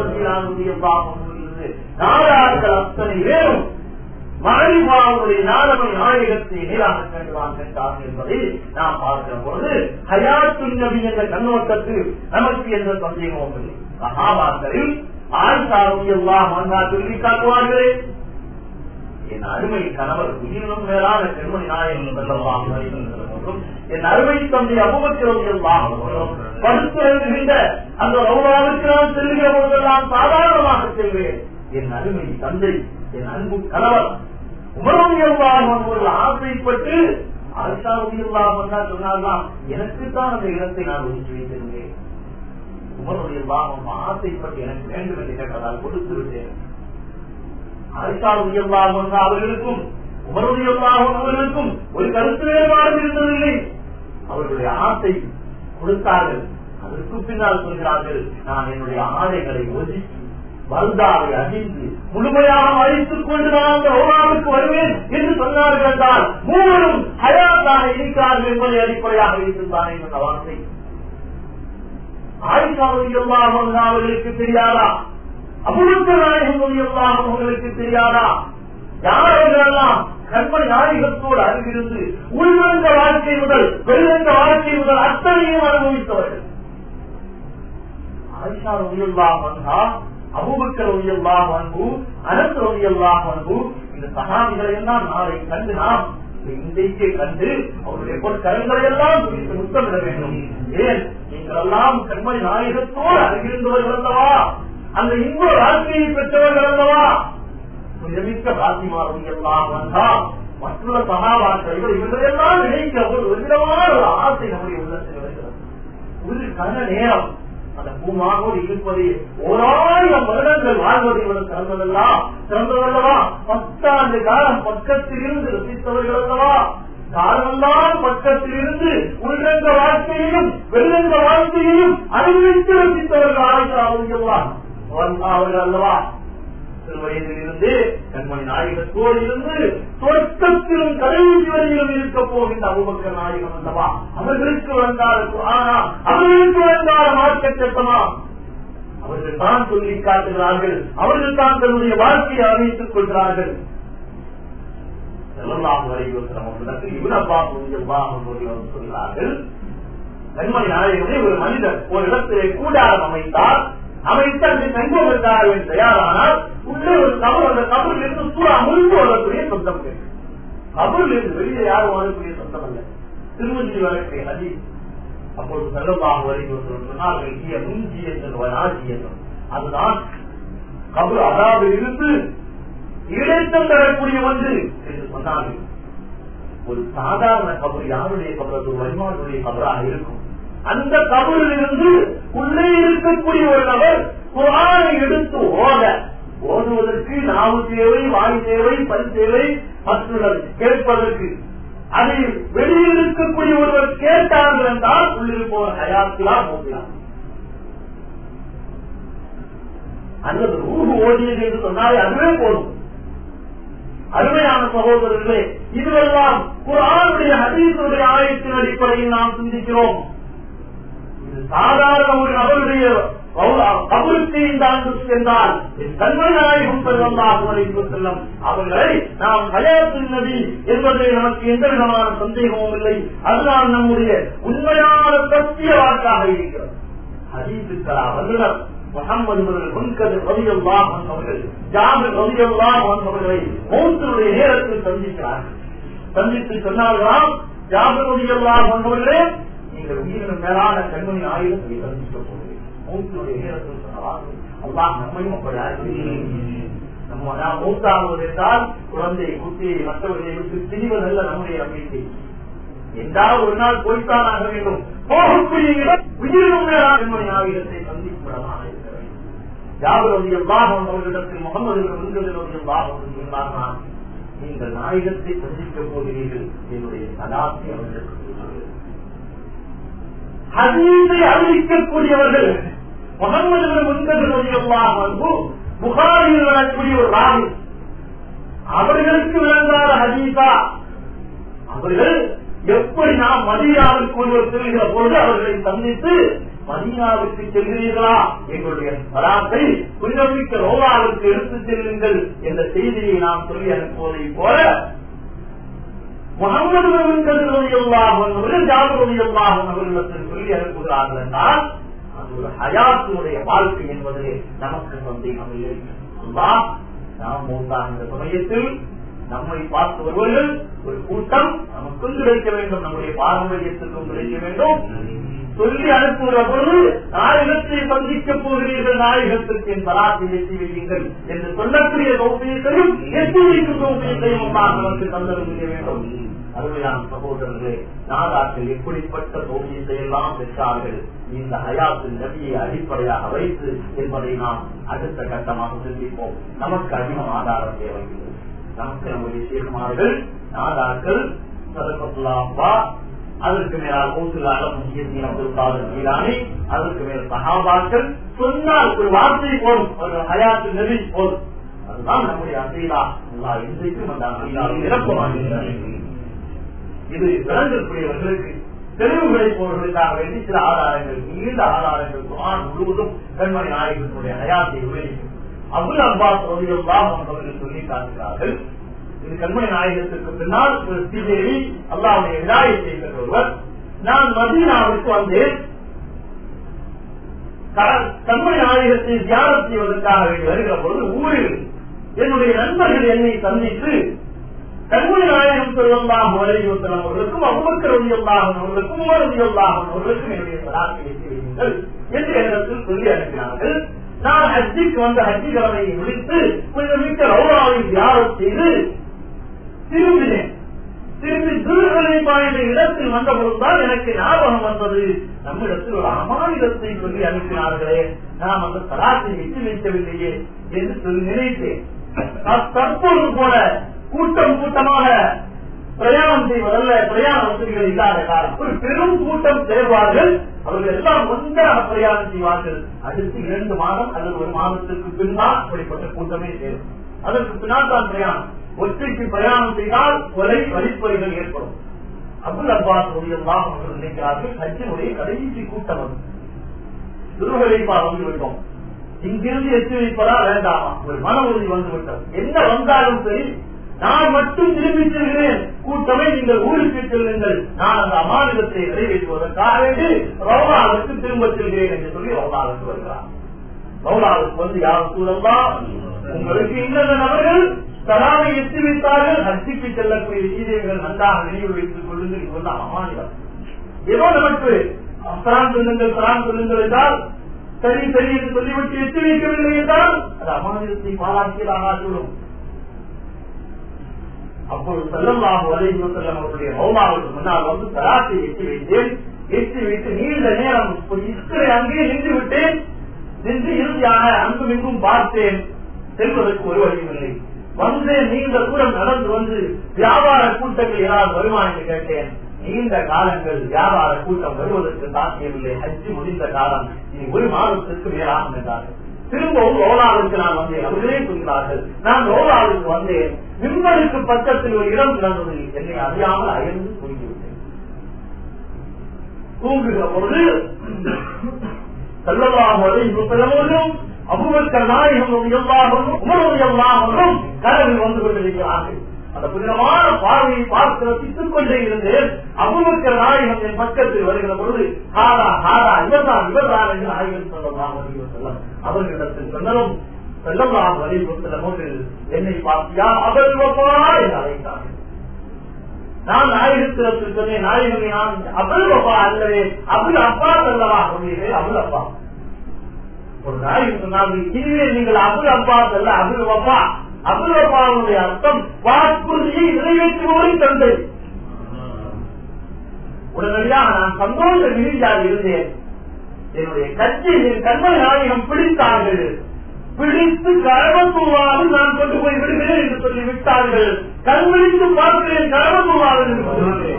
நாடார்கள் அத்தனை பேரும் மறைவாவுடைய நாடக நாயகத்தை நேராக கண்டுவான் சென்றார்கள் என்பதை நாம் பார்க்கிற பொழுது ஹயாத்து நபி என்ற கண்ணோட்டத்தில் நமக்கு எந்த சந்தேகமும் இல்லை மகாபாக்களில் ஆழ்த்தாரும் எல்லாம் மன்னா சொல்லி காட்டுவார்களே என் அருமை கணவர் உயிரினும் மேலான பெண்மணி நாயகம் செல்லலாம் என் அருமை தந்தை அபுபத்திரம் எல்லாம் படுத்து எழுதுகின்ற அந்த ரவுலாவிற்கு நான் செல்லுகிற போதெல்லாம் சாதாரணமாக செல்வேன் என் அருமை தந்தை என் அன்பு கணவர் உமரவியல்லாம் அவர்கள் ஆசைப்பட்டு அரசாங்கலாம் சொன்னார்லாம் எனக்குத்தான் அந்த இடத்தை நான் ஒதுக்கி வைத்திருந்தேன் உமருடைய லாபம் ஆசைப்பட்டு எனக்கு வேண்டும் என்று கேட்டதால் கொடுத்து விட்டேன் அரசாங்க உயர்வாக அவர்களுக்கும் உமருடையல்லாகும் அவர்களுக்கும் ஒரு கருத்து வேறுபாடு இருந்ததில்லை அவர்களுடைய ஆசை கொடுத்தார்கள் அதற்கு பின்னால் சொல்கிறார்கள் நான் என்னுடைய ஆடைகளை ஒதுக்கி வல்தாவை அணிந்து முழுமையாக அழித்துக் கொண்டு நான் அந்த ரோமாவுக்கு வருவேன் என்று சொன்னார்கள் என்றால் மூவரும் ஹயாத்தான இருக்கிறார்கள் என்பதை அடிப்படையாக வைத்துத்தானே என்ற வார்த்தை ஆயிஷாவது அவர்களுக்கு தெரியாதா அபுபக்க நாயகம் எல்லாம் அவர்களுக்கு தெரியாதா யாரெல்லாம் கண்மணி நாயகத்தோடு அருகிருந்து உள்வந்த வாழ்க்கை முதல் வெளிவந்த வாழ்க்கை முதல் அத்தனையும் அனுபவித்தவர்கள் ஆயிஷா ரவியல்லா வந்தா அபுபக்கர் ரவியல்லா அன்பு அனந்த் ரவியல்லா அன்பு இந்த சகாபிகளை எல்லாம் நாளை கண்டு நாம் இன்றைக்கே கண்டு அவருடைய கருங்களை எல்லாம் குறித்து முத்தமிட வேண்டும் ஏன் நீங்கள் எல்லாம் கண்மணி நாயகத்தோடு அருகிருந்தவர்கள் அல்லவா அந்த இன்ப வாழ்க்கையை பெற்றவர்கள் அல்லவா புனிதமிக்க பாத்திமாவும் எல்லாம் வந்தா மற்றொரு சகாபாக்கள் இவர்களெல்லாம் நினைக்க ஒரு விதமான ஒரு ஆசை நம்முடைய உள்ளத்தில் வருகிறது ஒரு கன நேரம் அந்த பூமாவோடு இருப்பது ஓராயிரம் வருடங்கள் வாழ்வது இவர்கள் சிறந்ததல்லா சிறந்ததல்லவா பத்தாண்டு காலம் பக்கத்தில் இருந்து ரசித்தவர்கள் அல்லவா காலமெல்லாம் பக்கத்தில் இருந்து உள்ரங்க வாழ்க்கையையும் வெளிரங்க வாழ்க்கையையும் அனுபவித்து ரசித்தவர்கள் ஆயிரம் அவர்கள் அல்லவா வயதிலிருந்து கண்மணி நாயகத்தோடு இருந்து சொர்க்கத்திலும் கடைசி வரையிலும் இருக்க போகின்ற அபுபக்கர் நாயகம் அல்லவா அவர்களுக்கு வந்தால் ஆனா அவர்களுக்கு வந்தால் மார்க்க சட்டமா அவர்கள் தான் சொல்லி காட்டுகிறார்கள் அவர்கள் தான் தன்னுடைய வாழ்க்கையை அமைத்துக் கொள்கிறார்கள் சொல்கிறார்கள் கண்மணி நாயகமே ஒரு மனிதர் ஒரு இடத்திலே கூடாரம் அமைத்தார் அமைத்து அங்கு தங்கம் இருந்தார் என்று தயாரானால் உள்ளே ஒரு கபர் அந்த கபரில் இருந்து சூறா முழுந்து வரக்கூடிய சொந்தம் கேட்டு கபரில் இருந்து வெளியே யாரும் வரக்கூடிய சொந்தம் அல்ல திருமஞ்சி வழக்கை நதி அப்பொழுது செல்லமாக வருகிறது சொன்னார்கள் முஞ்சி என்று ஆட்சி என்றும் அதுதான் கபர் அதாவது இருந்து இடைத்தம் தரக்கூடிய ஒன்று என்று சொன்னார்கள் ஒரு சாதாரண கபர் யாருடைய கபர் அது வரிமானுடைய கபராக இருக்கும் அந்த கபரில் இருந்து உள்ளே இருக்கக்கூடிய ஒரு நபர் குரானை எடுத்து ஓத ஓதுவதற்கு நாவு தேவை வாய் தேவை பல் தேவை மற்றவர் கேட்பதற்கு அதை வெளியில் இருக்கக்கூடிய ஒருவர் கேட்டார்கள் என்றால் உள்ளிருப்பவர் ஹயாத்திலாம் போகலாம் அல்லது ரூபு ஓடியது என்று சொன்னால் அதுவே போதும் அருமையான சகோதரர்களே இதுவெல்லாம் குரானுடைய ஹதீசுடைய ஆயத்தின் அடிப்படையில் நாம் சிந்திக்கிறோம் சாதாரண ஒரு நபருடைய கபருக்கு இந்த அன்பு சென்றால் கண்மநாயகம் பெருவந்தாகும் செல்லும் அவர்களை நாம் கல்யாணத்தின் நதி என்பதை நமக்கு எந்த விதமான சந்தேகமும் இல்லை அதுதான் நம்முடைய உண்மையான சத்திய வாக்காக இருக்கிறது ஹதீசுக்களா வல்லுநர் முகமது முன்கது ரவியல்லாஹ் அவர்கள் ஜாபர் ரவியல்லாஹ் அவர்களை மூன்றுடைய நேரத்தில் சந்திக்கிறார்கள் சந்தித்து சொன்னார்களாம் ஜாபர் ரவியல்லாஹ் அவர்களே நீங்கள் உயிரினும் மேலான கண்மணி ஆயுதத்தை சந்திக்க போகிறீர்கள் மூத்தினுடைய நேரத்தில் சொன்னவார்கள் அல்லாஹ் நம்மையும் அப்படி நம்ம நாம் மூத்தாகுவது என்றால் குழந்தை குட்டியை மற்றவர்களை விட்டு திரிவதல்ல நம்முடைய நம்பிக்கை என்றால் ஒரு நாள் போய்த்தான் ஆக வேண்டும் போகக்கூடிய இடம் உயிரினும் மேலான கண்மணி ஆயுதத்தை சந்திக்கும் இடமாக இருக்க வேண்டும் ஜாபர் எல்லாகும் அவர்களிடத்தில் முகமது எல்லாகும் சொன்னார்கள் நீங்கள் நாயகத்தை சந்திக்கப் போகிறீர்கள் என்னுடைய சதாசி அவர்களுக்கு ஹதீஸை அறிவிக்கக்கூடியவர்கள் முகமது முன்கதிரல்லாஹ் வந்து புகாரில் வரக்கூடிய ஒரு ராவி அவர்களுக்கு விளங்காத ஹதீஸா அவர்கள் எப்படி நாம் மதியாவுக்கு ஒருவர் செல்கிற பொழுது அவர்களை சந்தித்து மதீனாவுக்கு செல்கிறீர்களா எங்களுடைய பராத்தை புனிதமிக்க ரோகாவுக்கு எடுத்துச் செல்லுங்கள் என்ற செய்தியை நாம் சொல்லி அனுப்புவதை போல முகமது அவர்கள் ஜாபுரதி அல்லாஹன் அவர்களிடத்தில் சொல்லி அனுப்புகிறார்கள் என்றால் அது ஒரு ஹயாத்தினுடைய வாழ்க்கை என்பது நமக்கு சந்தேகம் இல்லை அல்லாஹ் நாம் மூத்தான் இந்த சமயத்தில் நம்மை பார்த்து வருவர்கள் ஒரு கூட்டம் நமக்கும் கிடைக்க வேண்டும் நம்முடைய பாரம்பரியத்துக்கும் கிடைக்க வேண்டும் சொல்லி அனுப்புகிற பொழுது நாயகத்தை சந்திக்க போகிறீர்கள் நாயகத்திற்கு என் பராத்தை எட்டி வையுங்கள் என்று சொல்லக்கூடிய சௌபியத்தையும் எட்டி வைக்கும் சௌபியத்தையும் நமக்கு தந்தது செய்ய வேண்டும் அருமையான சகோதரர்களே நாடாக்கள் எப்படிப்பட்ட சௌபியத்தை எல்லாம் பெற்றார்கள் இந்த ஹயாத்தின் நபியை அடிப்படையாக வைத்து என்பதை நாம் அடுத்த கட்டமாக சிந்திப்போம் நமக்கு அதிகம் ஆதாரம் தேவையில்லை நமக்கு நம்முடைய சேகுமார்கள் நாதாக்கள் சதகத்துல்லாம்பா அதற்கு மேலால் மூசுலாக முக்கியத்தின் அப்துல் காதர் ஈரானி அதற்கு மேல் சகாபாக்கள் சொன்னால் ஒரு வார்த்தை போதும் ஒரு ஹயாத்து நெறி போதும் அதுதான் நம்முடைய அசீலா அல்லா இன்றைக்கும் அந்த அசீலாவை நிரப்பமாக இது விளங்கக்கூடியவர்களுக்கு தெளிவு விளைப்பவர்களுக்காக வேண்டி சில ஆதாரங்கள் நீண்ட ஆதாரங்கள் குரான் முழுவதும் கண்மணி நாயகத்தினுடைய ஹயாத்தை விளைவிக்கும் அபுல் அப்பாஸ் ரவியெல்லாம் அவர்கள் சொல்லி காட்டுகிறார்கள் இது கண்மணி நாயகத்திற்கு பின்னால் ஒரு ஸ்ரீதேவி அல்லாவுடைய விதாயத்தை பெற்றொருவர் நான் மதீனாவுக்கு வந்தேன் கண்மணி நாயகத்தை தியானம் செய்வதற்காக வேண்டி வருகிற பொழுது ஊரில் என்னுடைய நண்பர்கள் என்னை சந்தித்து கண்மணி நாயகம் சொல்வந்தாம் வலியுறுத்தல் அவர்களுக்கும் அவ்வக்கர் வலியுள்ளாகும் அவர்களுக்கும் உமர் வலியுள்ளாகும் அவர்களுக்கும் என்னுடைய சராசரி வைத்தீர்கள் என்று என்னிடத்தில் சொல்லி அனுப்பினார்கள் நான் ஹஜ்ஜிக்கு வந்த ஹஜ்ஜி கடமையை முடித்து கொஞ்சம் மிக்க ரவுராவை தியானம் செய்து திரும்பினேன் திரும்பி துருகலைப்பா என்ற இடத்தில் வந்த பொழுதுதான் எனக்கு ஞாபகம் வந்தது நம்மிடத்தில் ஒரு அமானிடத்தை சொல்லி அனுப்பினார்களே நாம் அந்த தராசை எட்டி வைக்கவில்லையே என்று சொல்லி நினைத்தேன் தற்போது போல கூட்டம் கூட்டமாக பிரயாணம் செய்வதல்ல பிரயாண வசதிகள் இல்லாத காலம் ஒரு பெரும் கூட்டம் சேர்வார்கள் அவர்கள் எல்லாம் ஒன்றாக பிரயாணம் செய்வார்கள் அடுத்து இரண்டு மாதம் அல்லது ஒரு மாதத்திற்கு பின்னால் அப்படிப்பட்ட கூட்டமே சேரும் அதற்கு பின்னால் தான் பிரயாணம் ஒற்றைக்கு பிரயாணம் செய்தால் கொலை வழிப்பறைகள் ஏற்படும் அப்துல் அப்பாஸ் எல்லாம் அவர்கள் நினைக்கிறார்கள் ஹஜ்ஜினுடைய கடைசி கூட்டம் அது துருவலைப்பா வந்து விட்டோம் இங்கிருந்து எத்தி வைப்பதா வேண்டாமா ஒரு மன உறுதி வந்து விட்டோம் என்ன வந்தாலும் சரி நான் மட்டும் திரும்பி செல்கிறேன் கூட்டமே நீங்கள் ஊருக்கு செல்லுங்கள் நான் அந்த அமானிதத்தை நிறைவேற்றுவதற்காக வேண்டி ரவுலாவுக்கு திரும்ப செல்கிறேன் என்று சொல்லி ரவுலாவுக்கு வருகிறார் ரவுலாவுக்கு வந்து யாரும் சூழல்லாம் உங்களுக்கு இன்னொரு நபர்கள் சலாமை எத்தி வைத்தார்கள் ஹஜ்ஜிக்கு செல்லக்கூடிய சீதைகள் நன்றாக நினைவு வைத்துக் கொள்ளுங்கள் இது வந்து அமானிதம் ஏதோ நமக்கு சலாம் சொல்லுங்கள் சலாம் சொல்லுங்கள் என்றால் சரி சரி என்று சொல்லிவிட்டு எத்தி வைக்கவில்லை என்றால் அது அமானிதத்தை பாராட்டியதாக ஆகிவிடும் அப்பொழுது செல்லமாக வரைந்து செல்லம் அவருடைய மௌனாவுக்கு முன்னால் வந்து தராசை எட்டி வைத்தேன் எட்டி வைத்து நீண்ட நேரம் இஸ்கரை அங்கே நின்று விட்டேன் நின்று இறுதியாக அங்கும் இங்கும் பார்த்தேன் செல்வதற்கு ஒரு வழியும் இல்லை வந்தேன் நீண்ட தூரம் நடந்து வந்து வியாபார கூட்டங்கள் ஏதாவது வருமா என்று கேட்டேன் நீண்ட காலங்கள் வியாபார கூட்டம் வருவதற்கு சாத்தியமில்லை ஹஜ்ஜி முடிந்த காலம் இனி ஒரு மாதத்திற்கு மேலாகும் என்றார்கள் திரும்பவும் ரோலாவுக்கு நான் வந்தேன் அவர்களே சொல்கிறார்கள் நான் ரோலாவுக்கு வந்தேன் மின்பருக்கு பக்கத்தில் ஒரு இடம் கிடந்தது என்னை அறியாமல் அயர்ந்து தூங்கிவிட்டேன் தூங்குகிற பொழுது செல்லவாக பெரும்போதும் அபுபக்கர் நாயகம் எல்லாரும் உமரது எல்லாரும் கனவில் வந்து கொண்டிருக்கிறார்கள் அந்த புனிதமான பார்வையை பார்த்து ரசித்துக் கொண்டே இருந்தேன் அபுபக்கர் நாயகம் என் பக்கத்தில் வருகிற பொழுது ஹாரா ஹாரா இவர்தான் இவர்தான் என்று நாயகன் சொல்லலாம் செல்லம் அவர்களிடத்தில் சொன்னதும் செல்லலாம் வலியுறுத்தலும் போது என்னை பார்த்தியா அவள் வப்பா என்று அழைத்தார்கள் நான் நாயகத்திடத்தில் சொன்னேன் நாயகமே நான் அபுல் அப்பா அல்லவே அபுல் அப்பா அல்லவா சொன்னீர்கள் அபுல் அப்பா ஒரு நாயகம் சொன்னார்கள் இனிமே நீங்கள் அபுல் அப்பா அல்ல அபுல் அப்பா அபுல் அப்பாவுடைய அர்த்தம் வாக்குறுதியை நிறைவேற்றுவோரின் தந்தை உடனடியாக நான் சந்தோஷ விரிஞ்சாக இருந்தேன் என்னுடைய கட்சியை என் கண்மை நாயகம் பிடித்தார்கள் பிடித்து கரவத்துவாது நான் கொண்டு போய் விடுகிறேன் என்று சொல்லி விட்டார்கள் கண்விழித்து பார்க்கிறேன் கரவத்துவாது என்று சொன்னேன்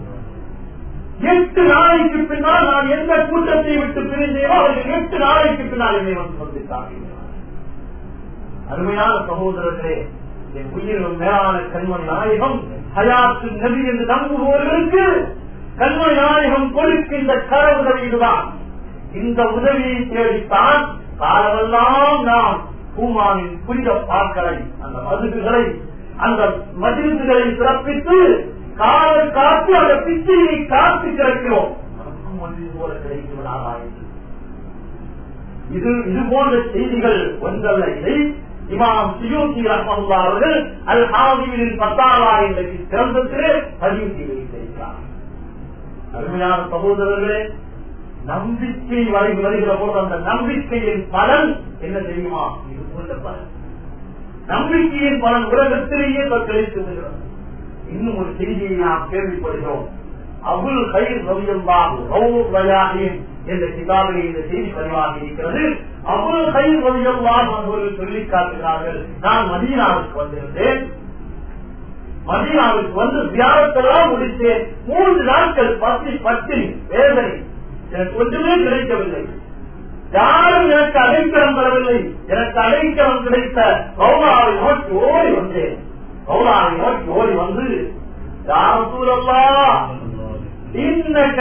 எட்டு நாளைக்கு பின்னால் நான் எந்த கூட்டத்தை விட்டு பிரிந்தேனோ அவர்கள் எட்டு நாளைக்கு பின்னால் என்னை வந்து சந்தித்தார்கள் அருமையான சகோதரர்களே என் உயிரிலும் மேலான கண்மணி நாயகம் ஹயாத்து நபி என்று நம்புபவர்களுக்கு கண்மணி நாயகம் கொடுக்கின்ற கர உதவியுதான் இந்த உதவியை தேடித்தான் காலமெல்லாம் நாம் பூமாவின் புனித பாக்களை அந்த மதுகுகளை அந்த மதில்களை பிறப்பித்து காலை காத்து அந்த பிச்சையை காத்து கிடைக்கிறோம் நமக்கும் ஒன்று போல கிடைத்து விடாதாயிற்று இது இது போன்ற செய்திகள் ஒன்றல்ல இதை இமாம் சியூசி ரஹ்மல்லா அவர்கள் அல் ஹாவியின் பத்தாவா என்ற கிரந்தத்திலே பதிவு செய்து வைத்திருக்கிறார் அருமையான சகோதரர்களே நம்பிக்கை வரை வருகிற போது அந்த நம்பிக்கையின் பலன் என்ன தெரியுமா இது போன்ற பலன் நம்பிக்கையின் பலன் உலகத்திலேயே கிடைத்து வருகிறது இன்னும் ஒரு செய்தியை நாம் கேள்விப்படுகிறோம் அபுல் கயிர் ரவியல்லாஹின் என்ற கிதாபிலே இந்த செய்தி பதிவாகி இருக்கிறது அபுல் கயிர் ரவியல்லாஹ் அவர்கள் சொல்லி காட்டுகிறார்கள் நான் மதீனாவுக்கு வந்திருந்தேன் மதியாவுக்கு வந்து வியாழத்தெல்லாம் முடித்தேன் மூன்று நாட்கள் பத்தி பத்தி வேதனை எனக்கு ஒன்றுமே கிடைக்கவில்லை யாரும் எனக்கு அடைக்கலம் பெறவில்லை எனக்கு அடைக்கலம் கிடைத்த கௌலாவை நோக்கி ஓடி வந்தேன் கௌலாவை நோக்கி ஓடி வந்து யாரும் சூழல்லா இன்னக்க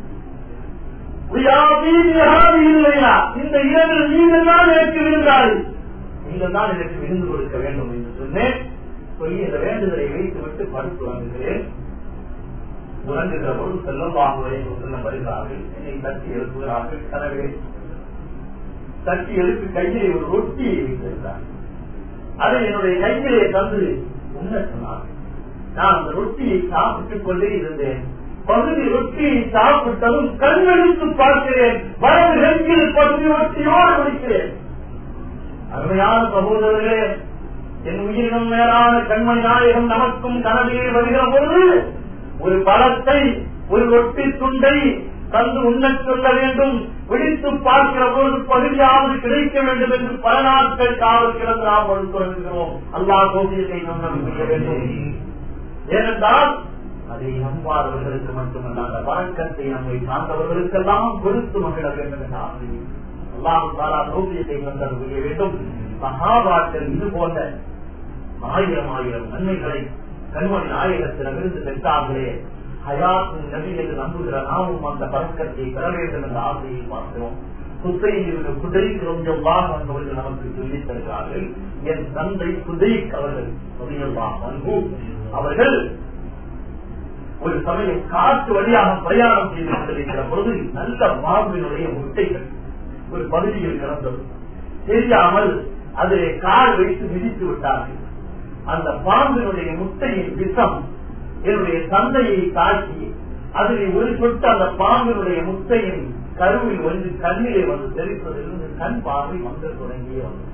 இல்லையா இந்த இரவில் நீங்கள் தான் எனக்கு விழுந்தார்கள் நீங்கள் தான் எனக்கு விருந்து கொடுக்க வேண்டும் என்று சொன்னேன் சொல்லி இந்த வேண்டுதலை வைத்து விட்டு படுத்து வாங்குகிறேன் உறங்குகிற பொழுது செல்லம் வாங்குவதை செல்லம் வருகிறார்கள் என்னை தட்டி எழுப்புகிறார்கள் கனவே தட்டி எழுப்பி கையிலே ஒரு ரொட்டியை வைத்திருந்தார் அதை என்னுடைய கையிலே தந்து உண்ண சொன்னார்கள் நான் அந்த ரொட்டியை சாப்பிட்டுக் கொண்டே இருந்தேன் பகுதி ரொட்டியை சாப்பிட்டதும் கண்ணெடுத்து பார்க்கிறேன் வலது நெஞ்சில் பகுதி ரொட்டியோடு முடிக்கிறேன் அருமையான சகோதரர்களே என் உயிரினம் மேலான கண்மணி நாயகம் நமக்கும் கனவிலே வருகிற பொழுது ஒரு பழத்தை ஒரு ரொட்டி துண்டை தந்து உண்ணச் சொல்ல வேண்டும் விழித்து பார்க்கிற பொழுது பகுதியாவது கிடைக்க வேண்டும் என்று பல நாட்கள் காவல் கிடந்து நாம் தொடங்குகிறோம் அல்லா கோபியத்தை நாம் செய்ய வேண்டும் ஏனென்றால் அதை நம்பாதவர்களுக்கு மட்டுமல்ல அந்த வழக்கத்தை நம்மை சார்ந்தவர்களுக்கெல்லாம் கொடுத்து மகிழ வேண்டும் என்ற ஆசை அல்லாஹு தாரா சௌக்கியத்தை வந்தது செய்ய வேண்டும் மகாபாக்கள் இது போன்ற ஆயிரம் ஆயிரம் நன்மைகளை கண்மணி நாயகத்திடமிருந்து பெற்றார்களே ஹயாத்தின் நபி என்று நம்புகிற நாமும் அந்த பழக்கத்தை பெற வேண்டும் என்ற ஆசையை பார்க்கிறோம் குத்தையில் குதிரை கொஞ்சம் அவர்கள் நமக்கு சொல்லித் தருகிறார்கள் என் தந்தை குதிரை அவர்கள் அன்பு அவர்கள் ஒரு சமயம் காற்று வழியாக பிரயாணம் செய்து கொண்டிருக்கிற பொழுது நல்ல மார்பினுடைய முட்டைகள் ஒரு பகுதியில் கிடந்தது தெரியாமல் அதிலே கால் வைத்து மிதித்து விட்டார்கள் அந்த பாம்பினுடைய முட்டையின் விஷம் என்னுடைய தந்தையை தாக்கி அதில் ஒரு சொட்டு அந்த பாம்பினுடைய முட்டையின் கருவில் வந்து கண்ணிலே வந்து தெரிப்பதிலிருந்து கண் பார்வை வந்து தொடங்கியே வந்தது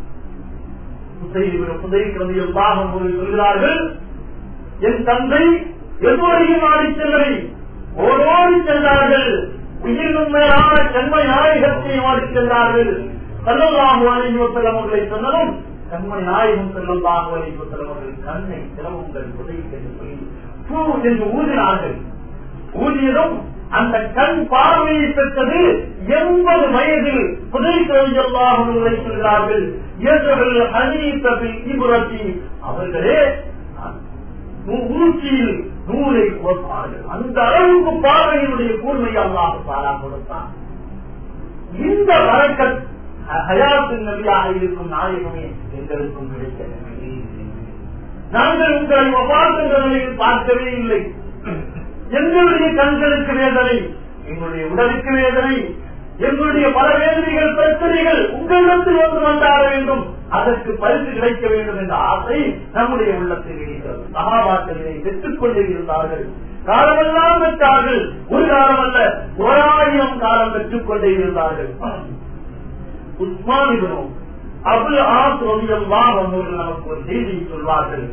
புதைக்கிறது எல்லாம் சொல்கிறார்கள் என் தந்தை எதுவரையும் ஆடி செல்லவை ஓடோடி சென்றார்கள் உயிரினும் மேலான கண்மை நாயகத்தையும் ஆடி சென்றார்கள் செல்லலாம் அலிவத்தலம் அவர்களை சொன்னதும் கண்மணி நாயகம் செல்லலாம் அலிவத்தலம் அவர்கள் கண்ணை திறவுங்கள் புதைக்கு என்று சொல்லி பூ என்று ஊதினார்கள் ஊதியதும் அந்த கண் பார்வையை பெற்றது எண்பது வயதில் புதை தொழிலாளர்களை சொல்கிறார்கள் இயற்றவர்கள் அநீத்தபில் இபுரத்தி அவர்களே ஊச்சியில் நூலை கொடுப்பார்கள் அந்த அளவுக்கு பார்வையினுடைய கூர்மையை அல்லாஹ் பாரா கொடுத்தான் இந்த வழக்கம் ஹயாத்தின் நபியாக இருக்கும் நாயகமே எங்களுக்கும் கிடைக்க நாங்கள் உங்களை ஒவ்வாறுகிற நிலையில் பார்க்கவே இல்லை எங்களுடைய கண்களுக்கு வேதனை எங்களுடைய உடலுக்கு வேதனை எங்களுடைய பல வேதனைகள் பிரச்சனைகள் உங்களிடத்தில் வந்து வந்தாட வேண்டும் அதற்கு பரிசு கிடைக்க வேண்டும் என்ற ஆசை நம்முடைய உள்ளத்தில் இருக்கிறது மகாபாரதத்தை பெற்றுக் கொண்டே இருந்தார்கள் காலமெல்லாம் பெற்றார்கள் ஒரு காலம் அல்ல ஓராயிரம் காலம் பெற்றுக் கொண்டே இருந்தார்கள் உஸ்மானிபனும் அபுல் ஆசிரியெல்லாம் அவர்கள் நமக்கு ஒரு செய்தியை சொல்வார்கள்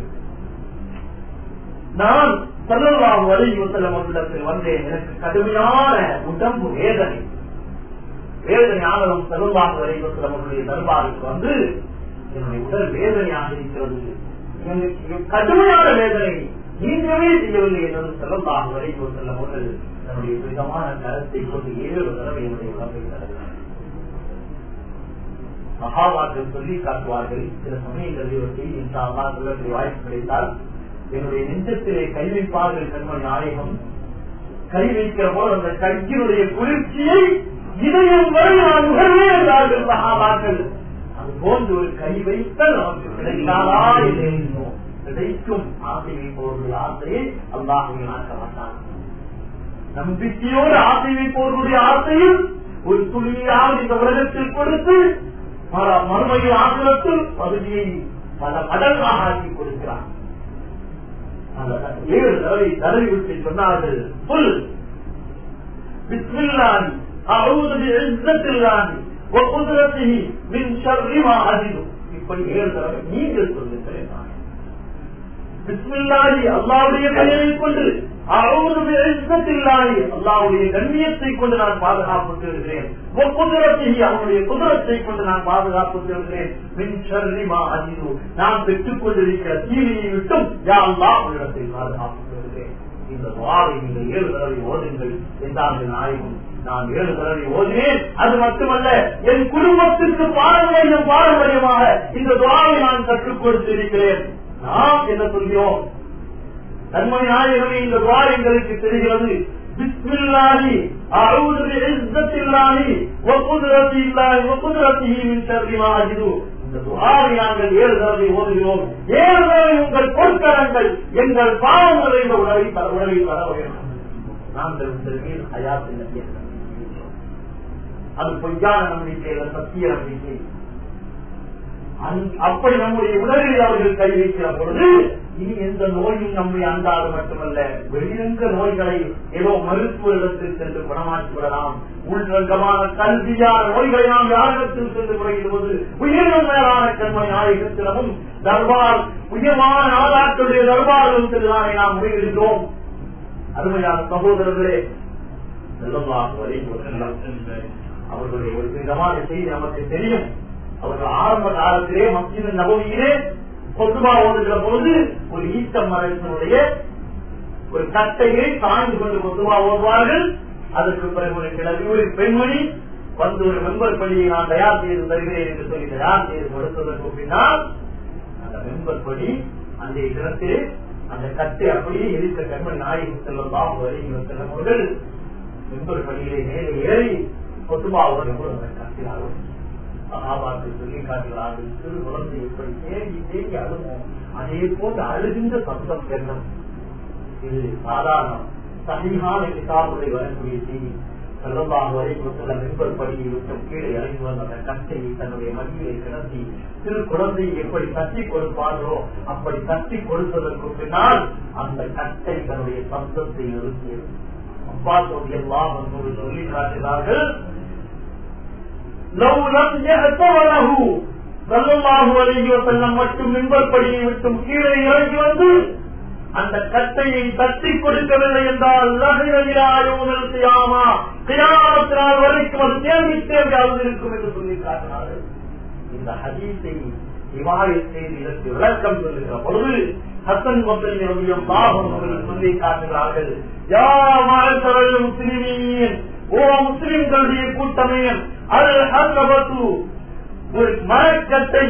நான் செல்லலாம் வலியுறுத்தலம் அவர்களிடத்தில் வந்தேன் எனக்கு கடுமையான உடம்பு வேதனை வேதனை ஆனதும் செல்வாங்க வலியுறுத்தலம் அவர்களுடைய தர்பாருக்கு வந்து என்னுடைய உடல் வேதனையாக இருக்கிறது எனக்கு கடுமையான வேதனை நீங்களே செய்யவில்லை என்பது செல்லமாக வலியுறுத்தலம் அவர்கள் தன்னுடைய விதமான கருத்தை கொண்டு ஏழு தடவை என்னுடைய உடம்பை தருகிறார் மகாபாரதம் சொல்லி காட்டுவார்கள் சில சமயங்களில் ஒரு செய்தி சொல்லக்கூடிய வாய்ப்பு கிடைத்தால் என்னுடைய நெஞ்சத்திலே கை வைப்பார்கள் கண்மணி நாயகம் கை வைக்கிற போது அந்த கையினுடைய குளிர்ச்சியை இதயம் வரை நான் உணர்வே என்றார்கள் மகாபாக்கள் அது போன்று ஒரு கை வைத்தல் நமக்கு கிடைக்காதா இல்லையோ கிடைக்கும் ஆசை வைப்பவர்களுடைய ஆசையை அல்லாஹுவை நாட்ட மாட்டான் நம்பிக்கையோடு ஆசை வைப்பவர்களுடைய ஆசையில் ஒரு துளியால் இந்த உலகத்தில் கொடுத்து மறுமையில் ஆசிரத்தில் பகுதியை பல மடங்காக ஆக்கி கொடுக்கிறார் ஏழு தடவை தடவி விட்டு சொன்னார்கள் புல் பிஸ்மில்லானி அவுது இஸ்ஸத்தில்லானி وقدرته من شر ما عزيز இப்படி ஏழு தடவை நீங்கள் சொல்லுங்கள் பிஸ்மில்லாஹி அல்லாவுடைய பெயரை கொண்டு அவுது இஸ்ஸத்தில்லாஹி அல்லாவுடைய கண்ணியத்தை கொண்டு நான் பாதுகாப்பு தேடுகிறேன் குதிரத்தை அவனுடைய குதிரத்தை கொண்டு நான் பாதுகாப்பு தேடுகிறேன் மின் ஷர்ரிமா அஜிது நான் பெற்றுக் கொண்டிருக்கிற தீமையை விட்டும் யா அல்லாஹ் உன்னிடத்தில் பாதுகாப்பு தேடுகிறேன் இந்த துவாவை நீங்கள் ஏழு தடவை ஓதுங்கள் என்றார்கள் நாயகம் நான் ஏழு தடவை ஓதினேன் அது மட்டுமல்ல என் குடும்பத்திற்கு பாரம்பரியம் பாரம்பரியமாக இந்த துவாவை நான் கற்றுக் கொடுத்திருக்கிறேன் நாம் என்ன சொல்கிறோம் தன்மை நாயகமே இந்த துவா எங்களுக்கு தெரிகிறது பிஸ்மில்லாஹி அஊது பிஇஸ்ஸத்தில்லாஹி வ குத்ரத்தில்லாஹி வ குத்ரத்திஹி மின் ஷர்ரி மா அஜிது இந்த துஆவை நாங்கள் ஏழு தடவை ஓதுகிறோம் ஏழு தடவை உங்கள் பொற்கரங்கள் எங்கள் பாவங்களை இந்த உணவை தர உணவை தர வேண்டும் நாங்கள் உங்கள் மீது ஹயாத்தின் நம்பிக்கை அது பொய்யான நம்பிக்கை அல்ல சத்திய நம்பிக்கை அப்படி நம்முடைய உடலில் அவர்கள் கை வைக்கிற பொழுது இனி எந்த நோயும் நம்மை அண்டாது மட்டுமல்ல வெளிரங்க நோய்களை ஏதோ மருத்துவ இடத்தில் சென்று குணமாக்கி விடலாம் உள்ரங்கமான கல்வியான நோய்களை நாம் யாரிடத்தில் சென்று முறையிடுவது உயர்ந்தமான கண்மை நாயகத்திடமும் தர்பார் உயர்வான நாடாக்களுடைய தர்பாரும் சென்றுதானே நாம் முறையிடுகிறோம் அருமையான சகோதரர்களே செல்லமாக வரை அவர்களுடைய ஒரு விதமான செய்தி நமக்கு தெரியும் அவர்கள் ஆரம்ப காலத்திலே மத்திய நபவியிலே பொதுவா ஓடுகிற போது ஒரு ஈட்ட மரத்தினுடைய ஒரு கட்டையை சாய்ந்து கொண்டு பொதுவா ஓடுவார்கள் அதற்கு பிறகு ஒரு கிளவி ஒரு பெண்மணி வந்து ஒரு மெம்பர் பணியை நான் தயார் செய்து தருகிறேன் என்று சொல்லி தயார் செய்து கொடுத்ததற்கு பின்னால் அந்த மெம்பர் படி அந்த இடத்தில் அந்த கட்டை அப்படியே இருக்க கண்மணி நாயகம் செல்லும் பாபு வரைக்கும் செல்லவர்கள் மெம்பர் பணியிலே மேலே ஏறி பொதுவாக கட்டினார்கள் சகாபாக்கள் சொல்லி காட்டுகிறார்கள் சிறு குழந்தை எப்படி தேடி தேடி அழுவோம் அதே போன்று அழுகின்ற சப்தம் பெண்ணும் இது சாதாரணம் சகிகான கிதாபுடைய வரக்கூடிய செய்தி செல்லமாக வரைக்கும் சில மெம்பர் படியை விட்டு கீழே இறங்கி வந்த அந்த கட்டையை தன்னுடைய மடியிலே கிடத்தி சிறு குழந்தையை எப்படி தட்டி கொடுப்பார்களோ அப்படி தட்டி கொடுத்ததற்கு பின்னால் அந்த கட்டை தன்னுடைய சப்தத்தை நிறுத்தியது அப்பா சொல்லி எல்லாம் வந்து சொல்லி காட்டுகிறார்கள் மட்டும் மின்பர் படியை விட்டும் கீழே இறங்கி வந்து அந்த கட்டையை தட்டி கொடுக்கவில்லை என்றால் லகையாமா தியானத்தினால் வரைக்கும் அது தேர்வி தேவையாவது இருக்கும் என்று சொல்லி காட்டினார்கள் இந்த ஹதீஸை விவாதத்தை இதற்கு விளக்கம் சொல்லுகிற பொழுது ஹசன் மொத்தம் பாகம் அவர்கள் சொல்லி காட்டுகிறார்கள் யா வாழ்த்தவர்கள் முஸ்லிமீன் ஓ முஸ்லிம்களுடைய கூட்டமே அது ஹசபத்து ஒரு மரக்கட்டை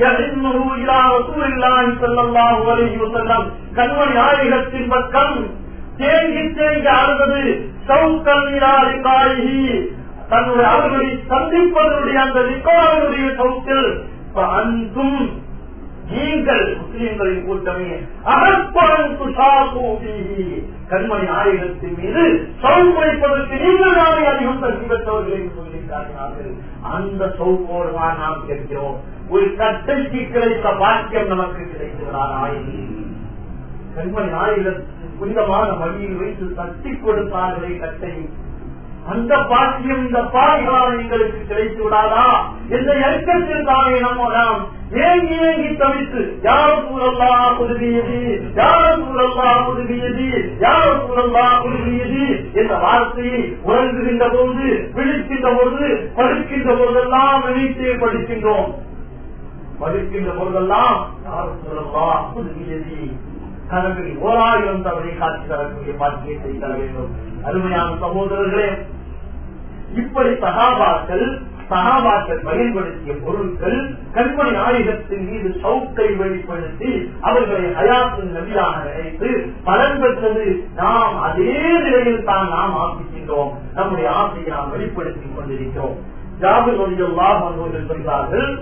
கண்மணி நாயகத்தின் பக்கம் தேங்கி தேங்கி அழுவது சவுக்கண்ணீராரி காயி தன்னுடைய அவர்களை சந்திப்பதனுடைய அந்த ரிகார்டுடைய சவுக்கில் அன்பும் நீங்கள் முஸ்லிம்களின் கூட்டமே அகப்பன் கண்மணி ஆயுதத்தின் மீது சவுண்ட் வைப்பதற்கு நீங்கள் நாளை அதிகம் தகுதி பெற்றவர்கள் என்று சொல்லி காட்டினார்கள் அந்த சவுக்கோடு தான் நாம் கேட்கிறோம் ஒரு கட்டைக்கு கிடைத்த பாக்கியம் நமக்கு கிடைக்கிறார் ஆயுதம் கண்மணி ஆயுதம் புனிதமான வழியில் வைத்து தட்டி கொடுத்தார்களே கட்டை அந்த பாக்கியம் இந்த பாய்களால் எங்களுக்கு கிடைத்து விடாதா என்ற இயக்கத்தில் தானே நம்ம நாம் ஏங்கி ஏங்கி தவித்து யார் சூழல்லா உதவியது யார் சூழல்லா உதவியது யார் சூழல்லா உதவியது என்ற வார்த்தையை உறங்குகின்ற போது விழிக்கின்ற பொழுது படுக்கின்ற பொழுதெல்லாம் நினைத்தே படிக்கின்றோம் படிக்கின்ற பொழுதெல்லாம் யார் சூழல்லா உதவியது கனவில் ஓராயிரம் தவறை காட்சி தரக்கூடிய பாக்கியத்தை தர வேண்டும் அருமையான சகோதரர்களே இப்படி சகாபாக்கள் சகாபாக்கள் பயன்படுத்திய பொருட்கள் கண்மணி ஆயுதத்தின் மீது சவுக்கை வெளிப்படுத்தி அவர்களை ஹயாத்தின் நபியாக நினைத்து பலன் பெற்றது நாம் அதே நிலையில் தான் நாம் ஆசிக்கின்றோம் நம்முடைய ஆசையை நாம் வெளிப்படுத்திக் கொண்டிருக்கிறோம் ஜாபு நொடியெல்லாம் அவர்கள் சொல்கிறார்கள்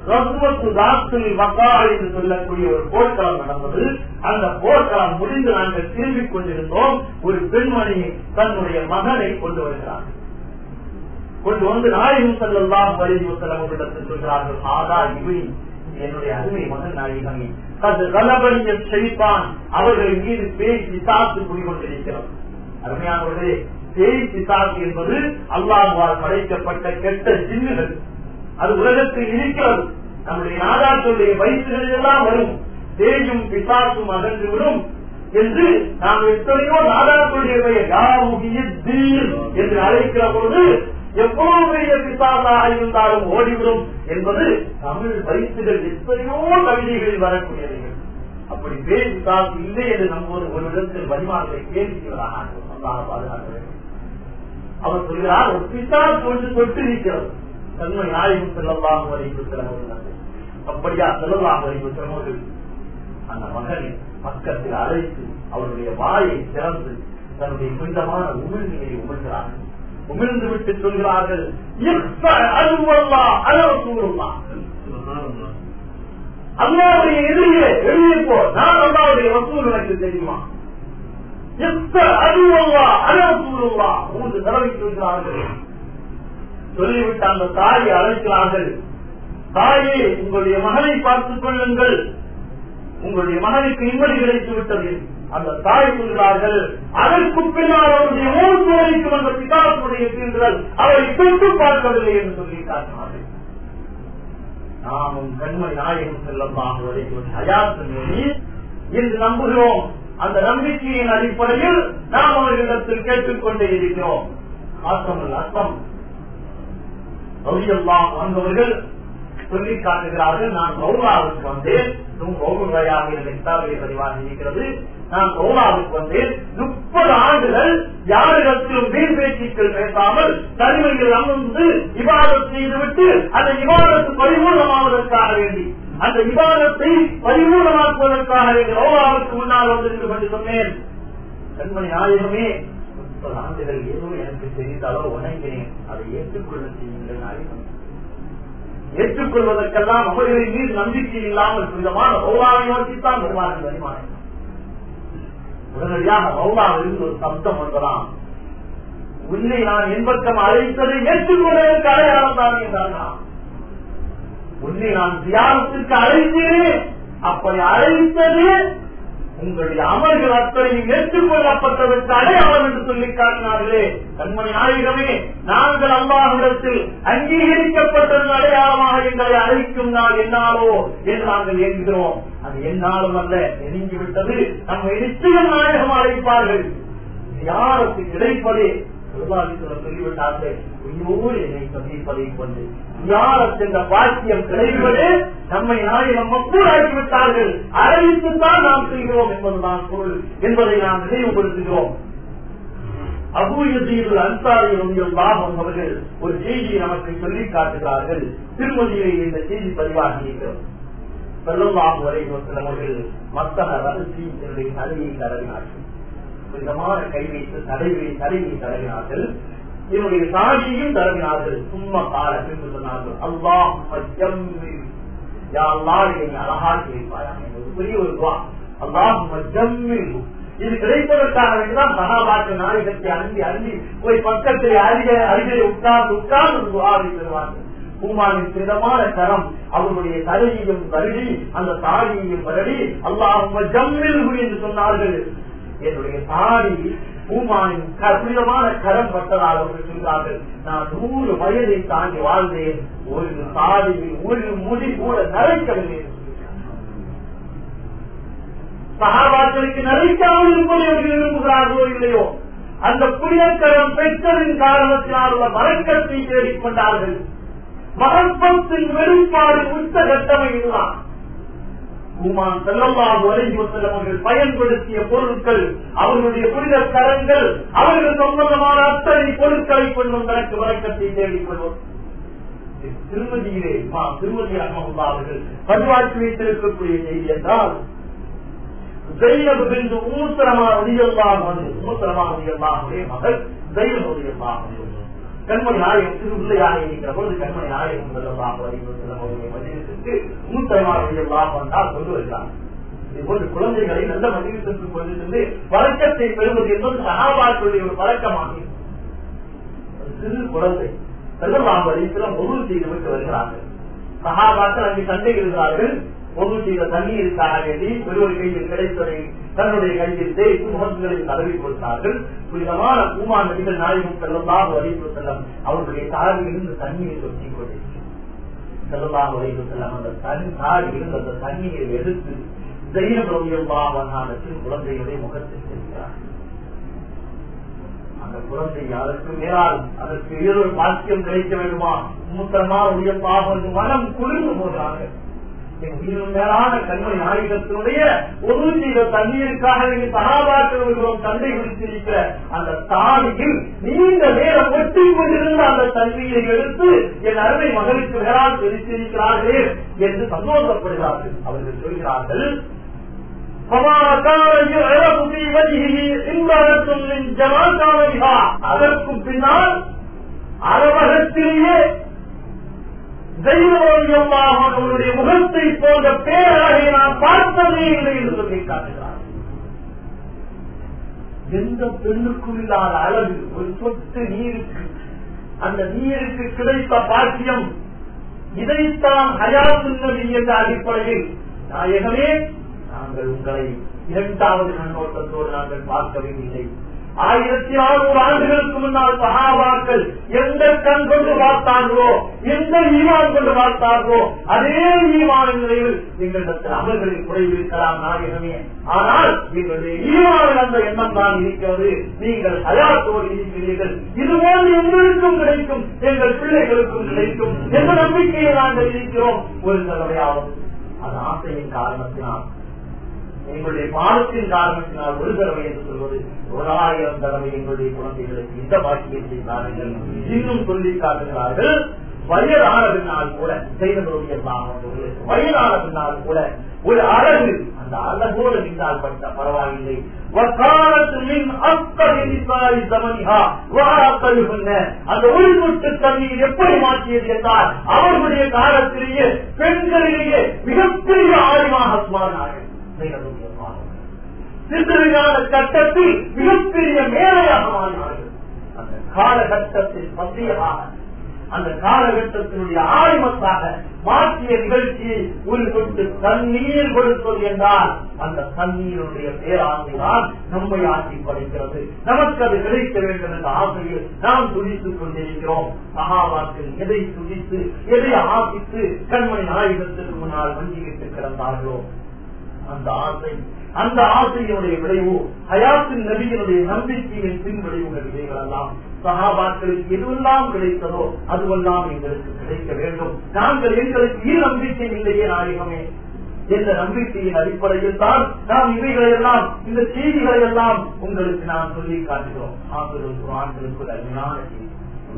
என்று சொல்லக்கூடிய ஒரு போர்க்களம் நடந்தது அந்த போர்க்களம் முடிந்து நாங்கள் திரும்பிக் கொண்டிருந்தோம் ஒரு பெண்மணி தன்னுடைய மகனை கொண்டு வருகிறார் கொண்டு வந்து நாயகம் செல்லாம் வலிதி செல்லவர்களிடத்தில் சொல்கிறார்கள் ஆதா இவை என்னுடைய அருமை மகன் நாயகமே அது கலபடிய செழிப்பான் அவர்கள் மீது பேய் பிசாசு குடிகொண்டிருக்கிறது அருமையானவர்களே பேய் பிசாசு என்பது அல்லாஹால் படைக்கப்பட்ட கெட்ட ஜின்னுகள் அது உலகத்தில் இருக்கிறது நம்முடைய நாடாக்களுடைய வயிற்றுகளில் எல்லாம் வரும் தேயும் பிசாசும் அகன்றுவிடும் என்று நாம் எத்தனையோ நாடாக்களுடைய பெயர் யாவுகிய தீர் என்று அழைக்கிற பொழுது எவ்வளவு பெரிய பிசாசாக இருந்தாலும் ஓடிவிடும் என்பது தமிழ் வைத்துகள் எத்தனையோ கவிதைகளில் வரக்கூடியவைகள் அப்படி பேர் பிசாசு இல்லை என்று நம்புவது ஒரு விதத்தில் வழிமாறுகளை கேள்விக்கிறதாக பாதுகாக்க வேண்டும் அவர் சொல்கிறார் ஒரு பிசாசு ஒன்று தொட்டு இருக்கிறது தன்மை நாயகம் செல்லலாம் வரைவு செலவு அப்படியா செல்லலாம் வரைவு செலவு அந்த மகனை பக்கத்தில் அழைத்து அவருடைய வாயை திறந்து தன்னுடைய புனிதமான உமிழ்நிலையை உமிழ்கிறார்கள் உமிழ்ந்து விட்டு சொல்கிறார்கள் அலுவல்லா அலவசூருல்லா அல்லாவுடைய எதிரியே வெளியே போ நான் அல்லாவுடைய வசூல் எனக்கு தெரியுமா அலுவல்லா அலவசூருல்லா மூன்று தடவை சொல்கிறார்கள் சொல்லிவிட்டு அந்த தாயை அழைக்கிறார்கள் தாயே உங்களுடைய மகனை பார்த்துக் கொள்ளுங்கள் உங்களுடைய மகனுக்கு நிம்மதி கிடைத்து விட்டது அந்த தாய் சொல்கிறார்கள் அதற்கு பின்னால் அவருடைய மூன்று வரைக்கும் அந்த பிதாசுடைய தீர்வுகள் அவரை தொட்டு பார்க்கவில்லை என்று சொல்லி காட்டினார்கள் நாமும் கண்மை நாயகம் செல்லமாக வரைக்கும் அயாத்தினி என்று நம்புகிறோம் அந்த நம்பிக்கையின் அடிப்படையில் நாம் அவர்களிடத்தில் கேட்டுக்கொண்டே இருக்கிறோம் ஆத்தமல் அர்த்தம் வந்தவர்கள் சொல்லி காட்டுகிறார்கள் நான் ரவுலாவுக்கு வந்தேன் ரவுலுரையாக கிதாபிலே பதிவாகி இருக்கிறது நான் ரவுலாவுக்கு வந்தேன் முப்பது ஆண்டுகள் யாரிடத்திலும் வீண் பேச்சுக்கள் பேசாமல் தனிமையில் அமர்ந்து விவாதம் செய்துவிட்டு அந்த விவாதத்து பரிபூர்ணமாவதற்காக வேண்டி அந்த விவாதத்தை பரிபூர்ணமாக்குவதற்காக வேண்டி ரவுலாவுக்கு முன்னால் வந்திருந்து கொண்டு சொன்னேன் கண்மணி நாயகமே முப்பது ஆண்டுகள் ஏதோ எனக்கு தெரிந்தாலோ உணங்கினேன் அதை ஏற்றுக்கொள்ள செய்யுங்கள் நாயகம் ஏற்றுக்கொள்வதற்கெல்லாம் அவர்களின் மீது நம்பிக்கை இல்லாமல் புனிதமான ரவுலாவை நோக்கித்தான் வருவார்கள் வருமானம் உடனடியாக ரவுலாவிலிருந்து ஒரு சப்தம் வந்ததாம் உன்னை நான் என்பக்கம் அழைத்ததை ஏற்றுக்கொள்வதற்கு அடையாளம் தான் என்றார்களாம் உன்னை நான் தியானத்திற்கு அழைத்தேன் அப்படி அழைத்தது உங்களுடைய அமல்கள் அத்தனையும் ஏற்றுக்கொள்ளப்பட்டதற்கு அடையாளம் என்று சொல்லி காட்டினார்களே கண்மணி நாயகமே நாங்கள் அல்லாஹிடத்தில் அங்கீகரிக்கப்பட்டதன் அடையாளமாக எங்களை அழைக்கும் நாள் என்னாலோ என்று நாங்கள் என்கிறோம் அது என்னாலும் அல்ல நெருங்கிவிட்டது நம்ம நிச்சயம் நாயகம் அழைப்பார்கள் யாருக்கு கிடைப்பதே சொல்லிவிட்டார்கள் உயிரோடு என்னை சந்திப்பதை கொண்டு யாருக்கு இந்த பாக்கியம் கிடைப்பது நம்மை நாயகம் மக்கூடாக்கிவிட்டார்கள் அறிவித்துத்தான் நாம் செய்கிறோம் என்பதுதான் பொருள் என்பதை நாம் நினைவுபடுத்துகிறோம் அபூயதீர்கள் அன்சாரி லாபம் அவர்கள் ஒரு செய்தியை நமக்கு சொல்லி காட்டுகிறார்கள் திருமதியிலே இந்த செய்தி பதிவாகி இருக்கிறது செல்லமாக வரை அவர்கள் மத்தக ரகசி என்னுடைய தலையை தடவினார்கள் விதமான கை வைத்து தடவி தடவி தடவினார்கள் என்னுடைய சாட்சியும் தடவினார்கள் சும்மா கால என்று சொன்னார்கள் அல்லாஹ் அழகாக்கி வைப்பாயாக பெரிய ஒரு துவா அல்லாஹ் இது கிடைப்பதற்காக வேண்டிதான் சகாபாக்கள் நாயகத்தை அண்டி அண்டி போய் பக்கத்தில் அருகே அருகே உட்கார்ந்து உட்கார்ந்து துவாவை பெறுவார்கள் பூமானின் சிதமான கரம் அவருடைய தலையையும் கருடி அந்த தாடியையும் கருடி அல்லாஹ் ஜம்மில் என்று சொன்னார்கள் என்னுடைய தாடி பூமானின் புனிதமான கரம் பட்டதால் அவர்கள் சொல்கிறார்கள் நான் நூறு வயதை தாண்டி வாழ்ந்தேன் ஒரு தாடியில் ஒரு முடி கூட நரைக்கவில்லை சகாபாக்களுக்கு நரைக்காமல் இருப்பதை அவர்கள் விரும்புகிறார்களோ இல்லையோ அந்த புனிதக்கரம் பெற்றதின் காரணத்தினால் உள்ள மரக்கத்தை தேடிக்கொண்டார்கள் மகப்பத்தின் வெளிப்பாடு உச்ச கட்டமை இதுதான் குமான் செல்லமாக வரைந்து செல்லவர்கள் பயன்படுத்திய பொருட்கள் அவர்களுடைய புனித கரங்கள் அவர்கள் சம்பந்தமான அத்தனை பொருட்களை கொண்டும் தனக்கு வழக்கத்தை தேடிக் கொள்வோம் திருமதியிலே திருமதி அகமது அவர்கள் பதிவாக்கி வைத்திருக்கக்கூடிய செய்தி என்றால் ஜெயினபு பிந்து மூத்தரமா உரியல்லாக வந்து மூத்தரமா உரியல்லாகவே மகள் ஜெயினபு உரியல்லாக கண்மணி நாயகம் சிறு பிள்ளையாக இருக்கிற பொழுது கண்மணி நாயகம் செல்லலாம் அவருடைய மதியத்திற்கு மூத்தமாக வந்தால் கொண்டு வருகிறார் இதுபோன்று குழந்தைகளை நல்ல மதியத்திற்கு கொண்டு சென்று வழக்கத்தை பெறுவது என்பது சகாபாக்களுடைய ஒரு பழக்கமாகும் சிறு குழந்தை செல்லலாம் வரைக்கும் ஒன்று செய்து விட்டு வருகிறார்கள் சகாபாக்கள் அங்கே சண்டையிடுகிறார்கள் ஒன்று செய்த தண்ணீருக்காக வேண்டி ஒருவர் கையில் கிடைத்ததை தன்னுடைய கையில் தேய்த்து முகங்களில் தடவி கொடுத்தார்கள் புனிதமான பூமா நடிகள் நாயகம் செல்லமாக வரைவு செல்லம் அவர்களுடைய தாரில் இருந்து தண்ணீரை சொட்டி கொண்டிருக்கிறது செல்லமாக வரைவு செல்லம் அந்த தன் தாரி இருந்து அந்த தண்ணீரை எடுத்து ஜெயினபுரம் குழந்தைகளுடைய முகத்தை செல்கிறார் அந்த குழந்தை அதற்கு மேலால் அதற்கு ஏதொரு பாக்கியம் கிடைக்க வேண்டுமா மூத்தமா உயர்வாக மனம் குளிர்ந்து போகிறாங்க என் உயிரும் மேலான கண்மணி நாயகத்தினுடைய ஒரு செய்த தண்ணீருக்காக நீங்க சகாபாக்கள் தந்தை குறித்திருக்கிற அந்த தாடியில் நீண்ட நேரம் ஒட்டி கொண்டிருந்த அந்த தண்ணீரை எடுத்து என் அருமை மகளுக்கு மேலால் தெரிவித்திருக்கிறார்களே என்று சந்தோஷப்படுகிறார்கள் அவர்கள் சொல்கிறார்கள் அதற்கும் பின்னால் அரவகத்திலேயே தெய்வமாக அவருடைய முகத்தை போன்ற பேரழகை நான் பார்த்ததே இல்லை என்று சொல்லி காட்டுகிறார் எந்த பெண்ணுக்கும் இல்லாத அளவு ஒரு சொட்டு நீருக்கு அந்த நீருக்கு கிடைத்த பாக்கியம் இதைத்தான் ஹயாசுன்னதி என்ற அடிப்படையில் நாயகமே நாங்கள் உங்களை இரண்டாவது கண்ணோட்டத்தோடு நாங்கள் பார்க்கவில்லை ஆயிரத்தி ஆறுநூறு ஆண்டுகளுக்கு முன்னால் சகாபாக்கள் எந்த கண் கொண்டு பார்த்தார்களோ எந்த ஈமான் கொண்டு பார்த்தார்களோ அதே ஈமான நிலையில் எங்களிடத்தில் அவர்களில் குறைவிருக்கலாம் நாயகமே ஆனால் எங்களுடைய ஈமான அந்த எண்ணம் தான் இருக்கிறது நீங்கள் தயாரத்தோடு இருக்கிறீர்கள் இதுபோல் எங்களுக்கும் கிடைக்கும் எங்கள் பிள்ளைகளுக்கும் கிடைக்கும் எந்த நம்பிக்கையை நாங்கள் இருக்கிறோம் ஒரு தடவையாவது அது ஆசையின் காரணத்தினால் எங்களுடைய பாடத்தின் காரணத்தினால் ஒரு தடவை என்று சொல்வது ஒரு ஆயிரம் தடவை எங்களுடைய குழந்தைகளுக்கு இந்த பாக்கியத்தை தாருங்கள் இன்னும் சொல்லி காட்டுகிறார்கள் வயதான பின்னால் கூட செய்தவருடைய வயதான பின்னால் கூட ஒரு அழகு அந்த அழகோடு நின்றால் பட்ட பரவாயில்லை அந்த ஒளிமுட்டு தண்ணீர் எப்படி மாற்றியது என்றால் அவர்களுடைய காலத்திலேயே பெண்களிலேயே மிகப்பெரிய ஆய்வாக மாறினார்கள் சிறுவினான கட்டத்தில் மிகப்பெரிய மேலையாக மாறினார்கள் அந்த காலகட்டத்தில் பத்தியமாக அந்த காலகட்டத்தினுடைய ஆய்மத்தாக மாற்றிய நிகழ்ச்சியை ஒரு கொண்டு தண்ணீர் கொடுப்பது என்றால் அந்த தண்ணீருடைய பேராசைதான் நம்மை ஆட்சி படைக்கிறது நமக்கு அது கிடைக்க வேண்டும் என்ற ஆசையில் நாம் துடித்துக் கொண்டிருக்கிறோம் மகாபாத்தில் எதை துடித்து எதை ஆசித்து கண்மணி நாயகத்திற்கு முன்னால் வஞ்சிக்கிட்டு கிடந்தார்களோ அந்த ஆசை அந்த ஆசையினுடைய விளைவு ஹயாத்தின் நபியினுடைய நம்பிக்கையின் பின் விளைவுகள் இவைகள் எல்லாம் சகாபாக்களுக்கு எதுவெல்லாம் கிடைத்ததோ அதுவெல்லாம் எங்களுக்கு கிடைக்க வேண்டும் நாங்கள் எங்களுக்கு ஈ நம்பிக்கை இல்லையே நாயகமே என்ற நம்பிக்கையின் அடிப்படையில் தான் நாம் இவைகளை எல்லாம் இந்த செய்திகளை எல்லாம் உங்களுக்கு நாம் சொல்லி காட்டுகிறோம் ஆசிரியர் ஆண்களுக்கு அருமையான செய்தி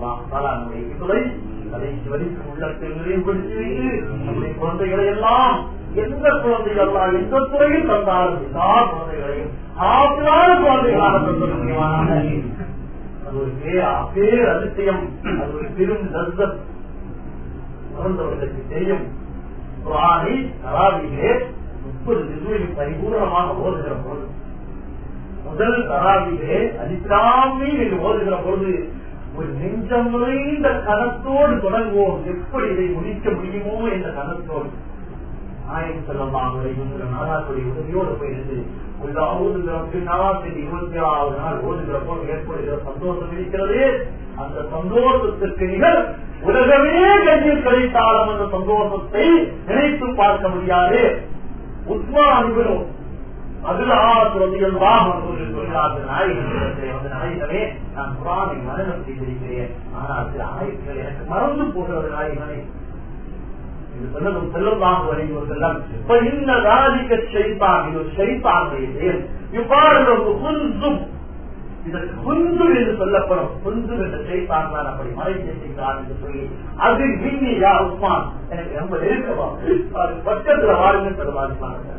கடைசி வரைக்கும் உள்ளத்தில் நிறைவுபடுத்தி வைத்து நம்முடைய குழந்தைகளை எல்லாம் எந்த குழந்தைகள் எல்லாம் எந்த துறையில் தந்தாலும் எல்லா குழந்தைகளையும் ஆப்பிளான குழந்தைகளாக தந்திருக்கிறாங்க அது ஒரு பேர் அதிசயம் அது ஒரு பெரும் தர்சம் பிறந்தவர்களுக்கு தெரியும் குரானை தராவிலே முப்பது திசையில் பரிபூர்ணமாக ஓதுகிற பொழுது முதல் தராவிலே அலிஸ்லாமி என்று ஓதுகிற பொழுது ஒரு நெஞ்சம் நிறைந்த கனத்தோடு தொடங்குவோம் எப்படி இதை முடிக்க முடியுமோ என்ற கனத்தோடு நாயகம் செல்லலாம் நாடாக்குடைய உதவியோடு போயிருந்து ஓதுகிற பின்னால் இருபத்தி ஆறாவது நாள் ஓதுகிற போது ஏற்படுகிற சந்தோஷம் இருக்கிறது அந்த சந்தோஷத்திற்கு நிகழ் உலகமே கையில் கிடைத்தாலும் அந்த சந்தோஷத்தை நினைத்து பார்க்க முடியாது உத்மா அனுபவம் அதில் ஆசிரியர்கள் சொல்கிறார்கள் நாயகத்திலே வந்து நாயகனே நான் குரானை மரணம் செய்திருக்கிறேன் ஆனால் சில ஆயுதங்கள் எனக்கு மறந்து போகிறது நாயகனே சொன்னதும் செல்லமாக வருகிறதெல்லாம் இப்ப இந்த ராதிக்க செய்தான் இது செய்தானுடைய செயல் இவ்வாறு குன்சும் இதற்கு குந்து என்று சொல்லப்படும் குந்து என்ற செய்தான் தான் அப்படி மறை செய்கிறார் என்று சொல்லி அது மின்னியா உஸ்மான் எனக்கு ரொம்ப நெருக்கமா அது பக்கத்துல வாருங்க சொல்லுவாங்க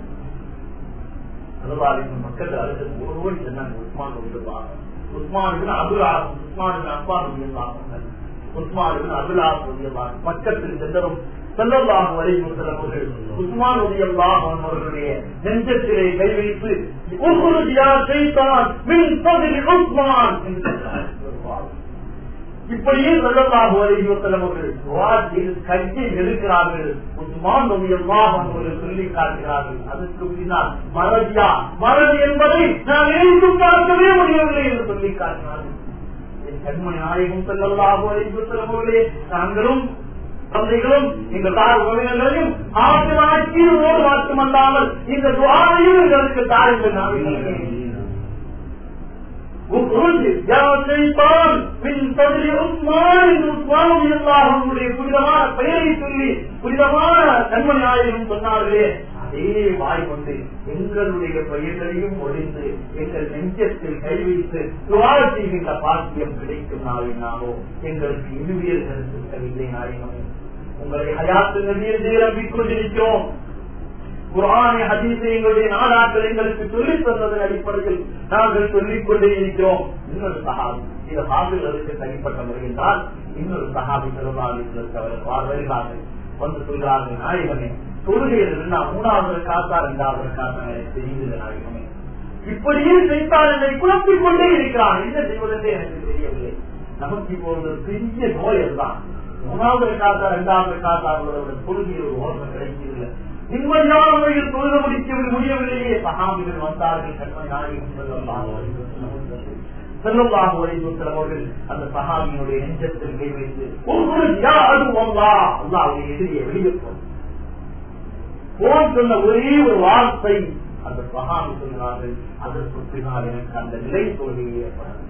அதுவாரின் மக்கள் அடுத்து ஒருவன் சொன்னாங்க உஸ்மான் வந்துருவாங்க உஸ்மானுக்கு அபுலா உஸ்மானுக்கு அப்பா முடியலாம் உஸ்மானுக்கு அபுலா முடியலாம் பக்கத்தில் சென்றதும் செல்லலாம் வரை செல்லவர்கள் உஸ்மான் உதயல்லாம் அவர்களுடைய நெஞ்சத்திலே கை வைத்து உகுருதியா செய்தான் மின் பதில் உஸ்மான் என்று இப்படியே செல்லலாம் வரை செல்லவர்கள் கையை நெருக்கிறார்கள் உஸ்மான் உதயல்லாம் அவர்கள் சொல்லி காட்டுகிறார்கள் அதற்கு பின்னால் மறதியா மறதி என்பதை நான் நினைத்தும் பார்க்கவே முடியவில்லை என்று சொல்லி காட்டினார்கள் கண்மணி நாயகம் செல்லல்லாஹு அலைஹி வஸல்லம் அவர்களே நாங்களும் தந்தைகளும் எங்கள் தாய் உறவினர்களையும் ஆசிரியர்களோடு மட்டுமல்லாமல் இந்த துவாரையும் எங்களுக்கு தாய்கள் நாங்கள் உخرج يا شيطان من صدر عثمان بن عثمان رضي الله عنه புனிதமான பெயரை சொல்லி புனிதமான கண்மணி ஆயிரம் சொன்னார்களே அதே வாய் கொண்டு எங்களுடைய பெயர்களையும் ஒழிந்து எங்கள் நெஞ்சத்தில் கை வைத்து துவா செய்கின்ற பாக்கியம் கிடைக்கும் நாளை நாளோ எங்களுக்கு இருவியல்கள் இருக்கவில்லை நாயகமே உங்களை ஹயாத்து நதியை நம்பிக் கொண்டிருக்கிறோம் குரானை ஹதீஸை எங்களுடைய நாடாக்கள் எங்களுக்கு சொல்லித் தந்ததன் அடிப்படையில் நாங்கள் சொல்லிக் கொண்டே இருக்கிறோம் இன்னொரு சகாபி இந்த சாபிகளுக்கு தனிப்பட்ட முறையில் தான் இன்னொரு சகாபி பெருமாளுக்கு அவர் வருகிறார்கள் வந்து சொல்கிறார்கள் நாயகமே தொழுகையில் இருந்தா மூணாவது காத்தா இரண்டாவது காத்தா எனக்கு தெரியுது நாயகமே இப்படியே செய்தால் என்னை குழப்பிக் கொண்டே இருக்கிறான் என்ன செய்வதென்றே எனக்கு தெரியவில்லை நமக்கு இப்போ ஒரு பெரிய நோய் அதுதான் மூணாவது காத்தா இரண்டாவது காத்தா கொள்கையில் ஒரு ஓர்மை கிடைக்கவில்லை நிம்மதியான முறையில் தொழுத முடிக்கவில் முடியவில்லையே சகாபிகள் வந்தார்கள் கண்மணி நாயகம் செல்லல்லாஹு அலைவசலம் அவர்கள் அந்த சகாபியினுடைய நெஞ்சத்தில் கை வைத்து அல்லாவுடைய எதிரியை வெளியிட்டோம் போன் சொன்ன ஒரே ஒரு வார்த்தை அந்த சகாபி சொன்னார்கள் அதற்கு பின்னால் எனக்கு அந்த நிலை தோல்வியை ஏற்படும்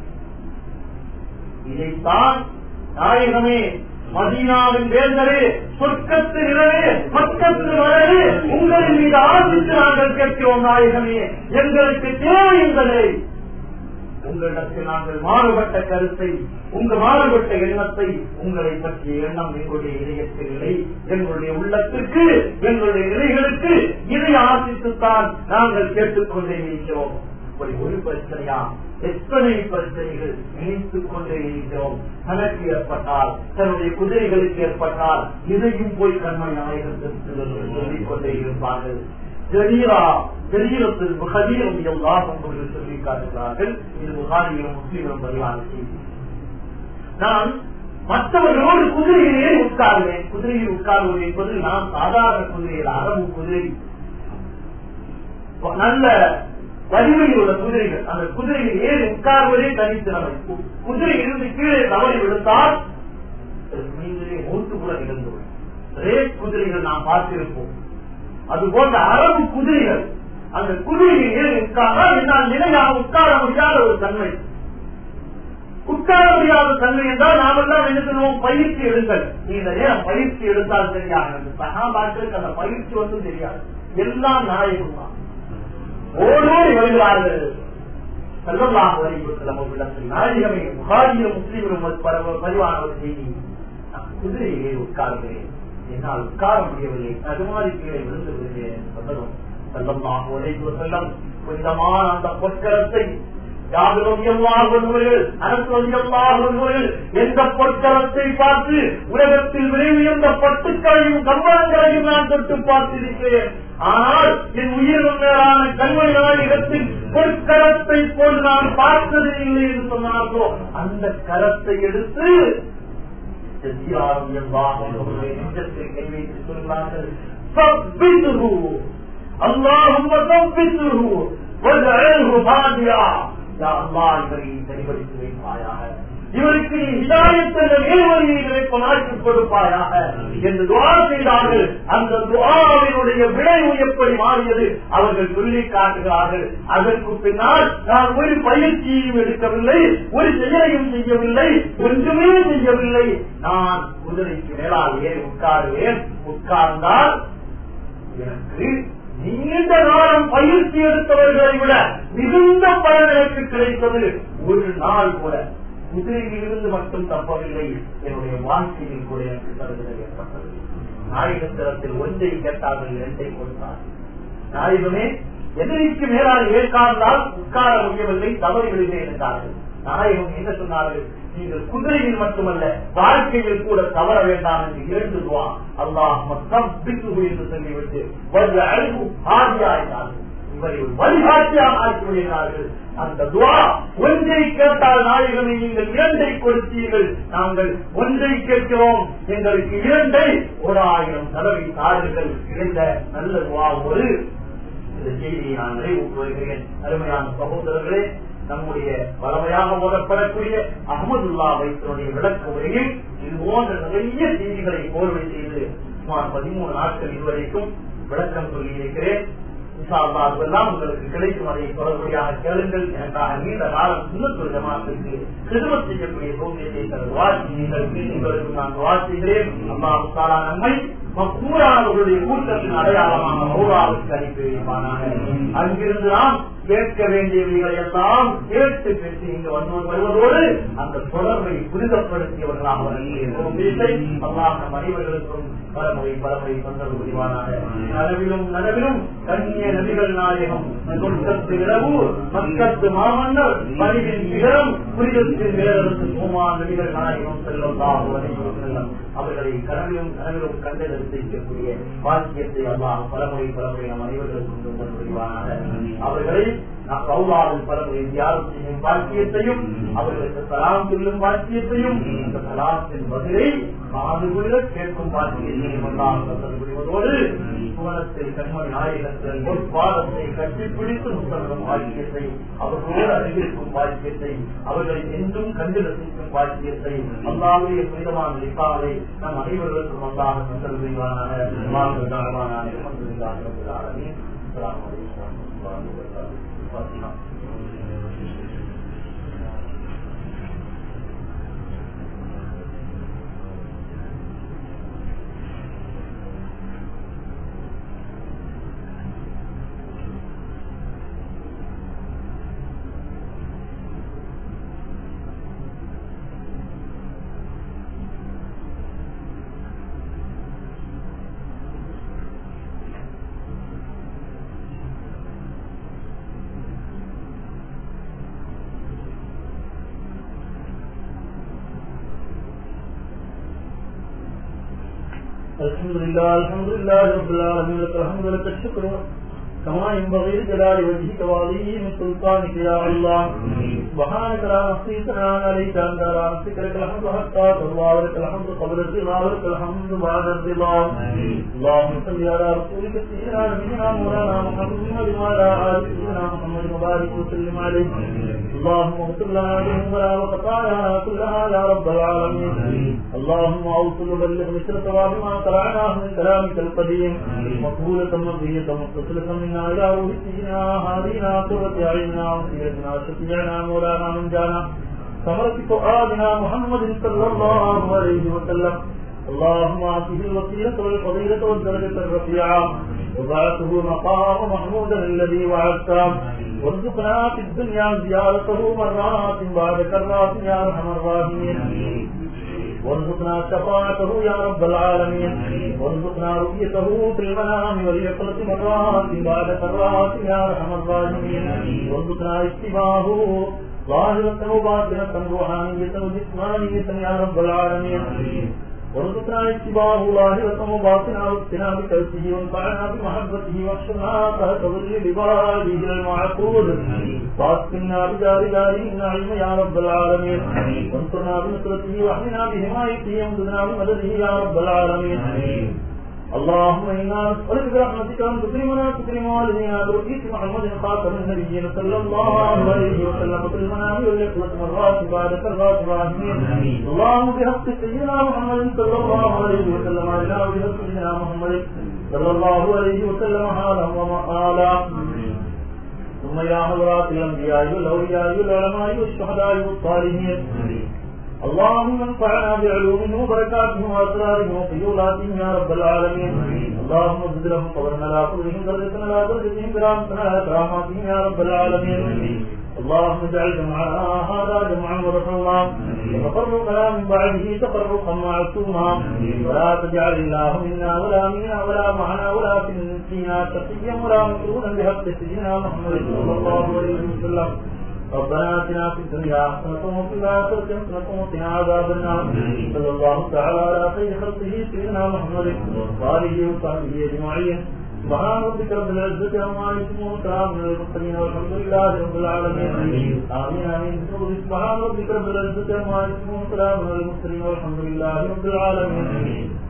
இதைத்தான் நாயகமே மதீனாவின் வேந்தரே சொர்க்கத்து நிலவே மக்கத்து வளரே உங்களின் மீது ஆசித்து நாங்கள் கேட்கிறோம் நாயகமே எங்களுக்கு தேவை இந்த நிலை உங்களிடத்தில் நாங்கள் மாறுபட்ட கருத்தை உங்க மாறுபட்ட எண்ணத்தை உங்களை பற்றிய எண்ணம் எங்களுடைய இதயத்தில் இல்லை எங்களுடைய உள்ளத்திற்கு எங்களுடைய நிலைகளுக்கு இதை ஆசித்துத்தான் நாங்கள் கேட்டுக்கொண்டே இருக்கிறோம் இப்படி ஒரு பிரச்சனையா எத்தனை பிரச்சனைகள் நினைத்துக் கொண்டே இருக்கிறோம் தனக்கு ஏற்பட்டால் தன்னுடைய குதிரைகளுக்கு ஏற்பட்டால் இதையும் போய் கண்மை நாயகத்திற்கு சொல்லிக் கொண்டே இருப்பார்கள் ஜரீரா ஜரீரத்தில் புகதீரம் எல்லாம் என்று சொல்லி காட்டுகிறார்கள் இது புகாரியிலும் முஸ்லீமும் பதிவான செய்தி நான் மற்றவர்களோடு குதிரையில் ஏறி உட்காருவேன் குதிரையில் உட்காருவது என்பது நான் சாதாரண குதிரையில் அரபு குதிரை நல்ல வலிமையில் உள்ள குதிரைகள் அந்த குதிரையில் ஏறி உட்கார்வதே தனித்திறமை குதிரை இருந்து கீழே தவறி விடுத்தால் நீங்களே மூன்று கூட நிகழ்ந்துவிடும் ரேஸ் குதிரைகள் நாம் பார்த்திருப்போம் அது போன்ற அரபு குதிரைகள் அந்த குதிரையில் ஏறி உட்கார்ந்தால் என்னால் நிலையாக உட்கார முடியாத ஒரு தன்மை உட்கார முடியாத தன்மை என்றால் நாமெல்லாம் என்ன சொல்லுவோம் பயிற்சி எடுங்கள் நீங்க நேரம் பயிற்சி எடுத்தால் தெரியாது சகாபாக்களுக்கு அந்த பயிற்சி வந்து தெரியாது எல்லாம் நாயகம் தான் ஓடோடி வருகிறார்கள் செல்லலாம் நாயகமே புகாரியும் முஸ்லீமும் பதிவான ஒரு செய்தி குதிரையிலே உட்கார்கிறேன் என்னால் உட்கார முடியவில்லை தகுமாறி கீழே விழுந்து விடுகிறேன் சொன்னதும் செல்லமாக உழைப்பு செல்லம் புனிதமான அந்த பொற்கரத்தை எந்த பொற்கரத்தை பார்த்து உலகத்தில் விரைவியந்த பட்டுக்களையும் கம்பளங்களையும் நான் தொட்டு பார்த்திருக்கிறேன் ஆனால் என் உயிர் மேலான கண்மணி நாயகத்தின் பொற்கரத்தை போல் நான் பார்த்தது இல்லை என்று சொன்னார்களோ அந்த கரத்தை எடுத்து நெஞ்சத்தில் கை வைத்து சொல்கிறார்கள் اللهم ثبته واجعله هاديا يا الله இவரை தெளிவடித்து வைப்பாயாக இவருக்கு இதாயத்தில் நேர்வழியை கிடைப்பதற்கு கொடுப்பாயாக என்று துவா செய்தார்கள் அந்த துவாவினுடைய விளைவு எப்படி மாறியது அவர்கள் சொல்லி காட்டுகிறார்கள் அதற்கு பின்னால் நான் ஒரு பயிற்சியையும் எடுக்கவில்லை ஒரு செயலையும் செய்யவில்லை ஒன்றுமே செய்யவில்லை நான் குதிரைக்கு மேலால் ஏறி உட்காருவேன் உட்கார்ந்தால் எனக்கு நீண்ட காலம் பயிற்சி எடுத்தவர்களை விட மிகுந்த பலன் எனக்கு கிடைத்தது ஒரு நாள் கூட குதிரையில் இருந்து மட்டும் தப்பவில்லை என்னுடைய வாழ்க்கையில் கூட எனக்கு தருகிறது ஏற்பட்டது நாயகத்திரத்தில் ஒன்றை கேட்டார்கள் இரண்டை கொடுத்தார் நாயகமே எதிரிக்கு மேலால் ஏற்காந்தால் உட்கார முடியவில்லை தவறி விடுகிறேன் என்றார்கள் நாயகம் என்ன சொன்னார்கள் நீங்கள் குதிரையில் மட்டுமல்ல வாழ்க்கையில் கூட தவற வேண்டாம் என்று இரண்டு துவா அல்லாஹ் மொத்தம் என்று சொல்லிவிட்டு வல்ல அழிவு ஆதியாயினார்கள் இவரை ஒரு வழிகாட்டியாக ஆக்கி விடுகிறார்கள் அந்த துவா ஒன்றை கேட்டால் நாயகமே நீங்கள் இரண்டை கொடுத்தீர்கள் நாங்கள் ஒன்றை கேட்கிறோம் எங்களுக்கு இரண்டை ஒரு ஆயிரம் தடவை தாருங்கள் கிடைத்த நல்ல துவா ஒரு இந்த செய்தியை நான் நிறைவு வருகிறேன் அருமையான சகோதரர்களே நம்முடைய வளமையாக ஓதப்படக்கூடிய அகமதுல்லா வைத்தனுடைய விளக்க உரையில் இது போன்ற நிறைய செய்திகளை கோர்வை செய்து சுமார் பதிமூணு நாட்கள் இதுவரைக்கும் விளக்கம் சொல்லியிருக்கிறேன் அதெல்லாம் உங்களுக்கு கிடைக்கும் அதை தொடர்படியாக கேளுங்கள் எனக்காக நீண்ட காலம் சுண்ணத்துறை ஜமாத்துக்கு சிறும செய்யக்கூடிய சோமியத்தை தனது வாழ்க்கைகள் உங்களுக்கு நான் வாழ்த்துகிறேன் அம்மா சாரா நம்மை கூறானவர்களுடைய கூட்டத்தின் அடையாளமாக மௌராவுக்கு அனுப்பி வைப்பானாக அங்கிருந்து நாம் கேட்க வேண்டியவைகளை எல்லாம் கேட்டு பெற்று இங்கு வந்து வருவதோடு அந்த தொடர்பை புரிதப்படுத்தியவர்களாக அல்லாஹ் நம் அனைவர்களுக்கும் பலமுறை பலமுறை தொந்தரவு புரிவானாக நனவிலும் நனவிலும் கண்ணிய நபிகள் நாயகம் சொற்கத்து இரவு மக்கத்து மாமன்னர் மனிதன் நிகரம் புரிதத்தின் நிகழ்ந்து சோமா நபிகள் நாயகம் செல்லம் செல்லம் அவர்களை கனவிலும் கனவிலும் கண்டெடுத்து செய்யக்கூடிய பாக்கியத்தை அல்லாஹ் பலமுறை பலமுறை நம் அனைவர்களுக்கும் தொந்தரவு புரிவானாக அவர்களை சௌலாவில் பலமுறை தியாகம் செய்யும் பாக்கியத்தையும் அவர்களுக்கு சலாம் சொல்லும் பாக்கியத்தையும் அந்த சலாத்தின் பதிலை காதுகுள்ள கேட்கும் பாக்கியத்தையும் எல்லாம் புரிவதோடு சுவனத்தில் கண்மணி நாயகத்தில் பொற்பாதத்தை கட்டிப்பிடித்து முத்தரும் பாக்கியத்தை அவர்களோடு அறிவிக்கும் பாக்கியத்தை அவர்களை என்றும் கண்டு ரசிக்கும் பாக்கியத்தை அல்லாவுடைய புனிதமான லிப்பாவை நம் அனைவர்களுக்கும் அல்லாஹ் தந்தல் புரிவானாக அஸ்லாம் வலைக்கம் Fatima. الحمد لله الحمد لله رب العالمين لك الحمد لك الشكر كما ينبغي لجلال وجهك وعظيم سلطانك يا الله سبحانك لا نحصي ثناء عليك انت لا نفسك لك الحمد حتى ترضى ولك الحمد قبل الرضا ولك الحمد بعد الرضا اللهم صل على رسولك سيدنا نبينا مولانا محمد وعلى ال سيدنا محمد وبارك وسلم عليه اللهم اغفر لنا ذنوبنا وخطايانا كلها يا رب العالمين اللهم اوصل وبلغ مثل ثواب ما قرعناه من كلامك القديم مقبولة مرضية متصلة منا الى روح سيدنا هادينا قرة اعيننا وسيرتنا شفيعنا مولانا من جانا ثمرة فؤادنا محمد صلى الله عليه وسلم اللهم اعطه الوسيلة والفضيلة والدرجة الرفيعة وبعثه مقام محمودا الذي وعدته وارزقنا في الدنيا زيارته مرات بعد كرات يا ارحم الراحمين وارزقنا شفاعته يا رب العالمين وارزقنا رؤيته في المنام واليقظة مرات بعد كرات يا ارحم الراحمين وارزقنا اتباعه ظاهرة وباطنة روحانية وجسمانية يا رب العالمين وارزقنا اتباعه ظاهرة وباطنة واقتنا بكلسه وانفعنا بمحبته واحشرنا تحت ظل لباده المعقود واسكننا بدار داره النعيم يا رب العالمين وانصرنا بنصرته واحمنا بحمايته وامددنا بمدده يا رب العالمين اللهم انا نسالك برحمتك ان تكرمنا تكرم والدينا برؤية محمد خاتم النبيين صلى الله عليه وسلم في المنام واليقظة مرات بعد كرات الراحمين اللهم بحق سيدنا محمد صلى الله عليه وسلم علينا وبحق سيدنا محمد صلى الله عليه وسلم حالا ومقالا ثم يا حضرات الانبياء والاولياء والعلماء والشهداء والصالحين اللهم انفعنا بعلومهم وبركاتهم واسرارهم وقيولاتهم يا رب العالمين اللهم زد لهم فضلنا لا قدرهم درجتنا لا درجتهم برامتنا لا كراماتهم يا رب العالمين اللهم اجعل جمعنا هذا جمعا مرحوما وتفرقنا من بعده تفرقا معصوما ولا تجعل الله منا ولا منا ولا معنا ولا فينا شقيا ولا مكرونا بحق سيدنا محمد صلى الله عليه وسلم ربنا اتنا في الدنيا حسنة وفي الآخرة حسنة وقنا عذاب النار صلى الله تعالى على خير خلقه سيدنا محمد وآله وصحبه أجمعين سبحان ربك رب العزة عما يصفون وسلام على المرسلين والحمد لله رب العالمين آمين آمين سبحان ربك رب العزة عما يصفون وسلام على المرسلين والحمد لله رب العالمين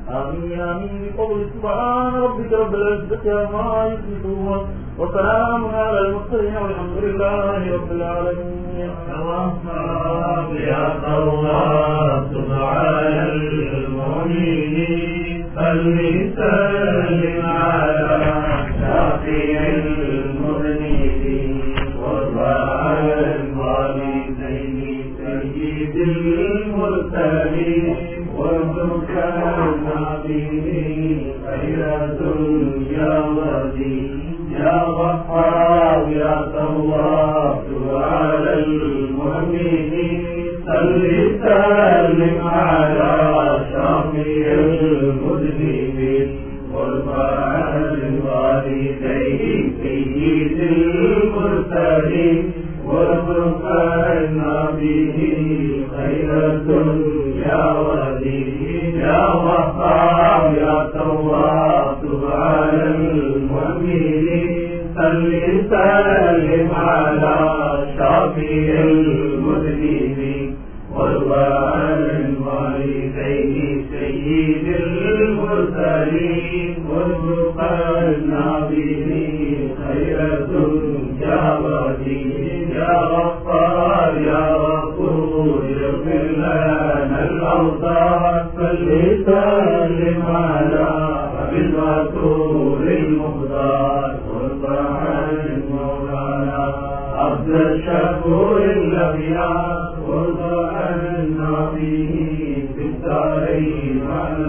آمين آمين بقول سبحان ربك رب العزة عما يصفون وسلام على المرسلين والحمد لله رب العالمين توفى يا الله سبحان المؤمنين فليسلم على شافع المذنبين وارفع الوالدين سيد المرسلين وارزق النبي خير الدنيا ودين يا غفار يا تواب على المؤمنين صل سلم على شافع المذنبين وارفع الوالدين سيد المرسلين وارزق النبي خير الدنيا ودين يا غفار يا تواب على المؤمنين صل سلم على شافع المذنبين وارضى الوالدين سيد المرسلين وارزق النبي خير الدنيا ودين يا غفار يا غفور اغفر لنا الاوطان صل سلم على بالرسول المختار وارضى عن مولانا عبد الشكور الابيات وارضى عنا به في الدارين على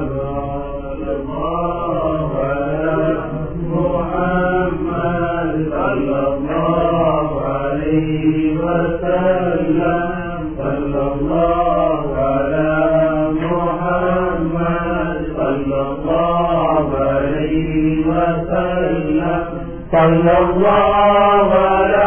الله على محمد صلى الله عليه وسلم صلى الله على محمد صلى الله عليه وسلم صلى الله على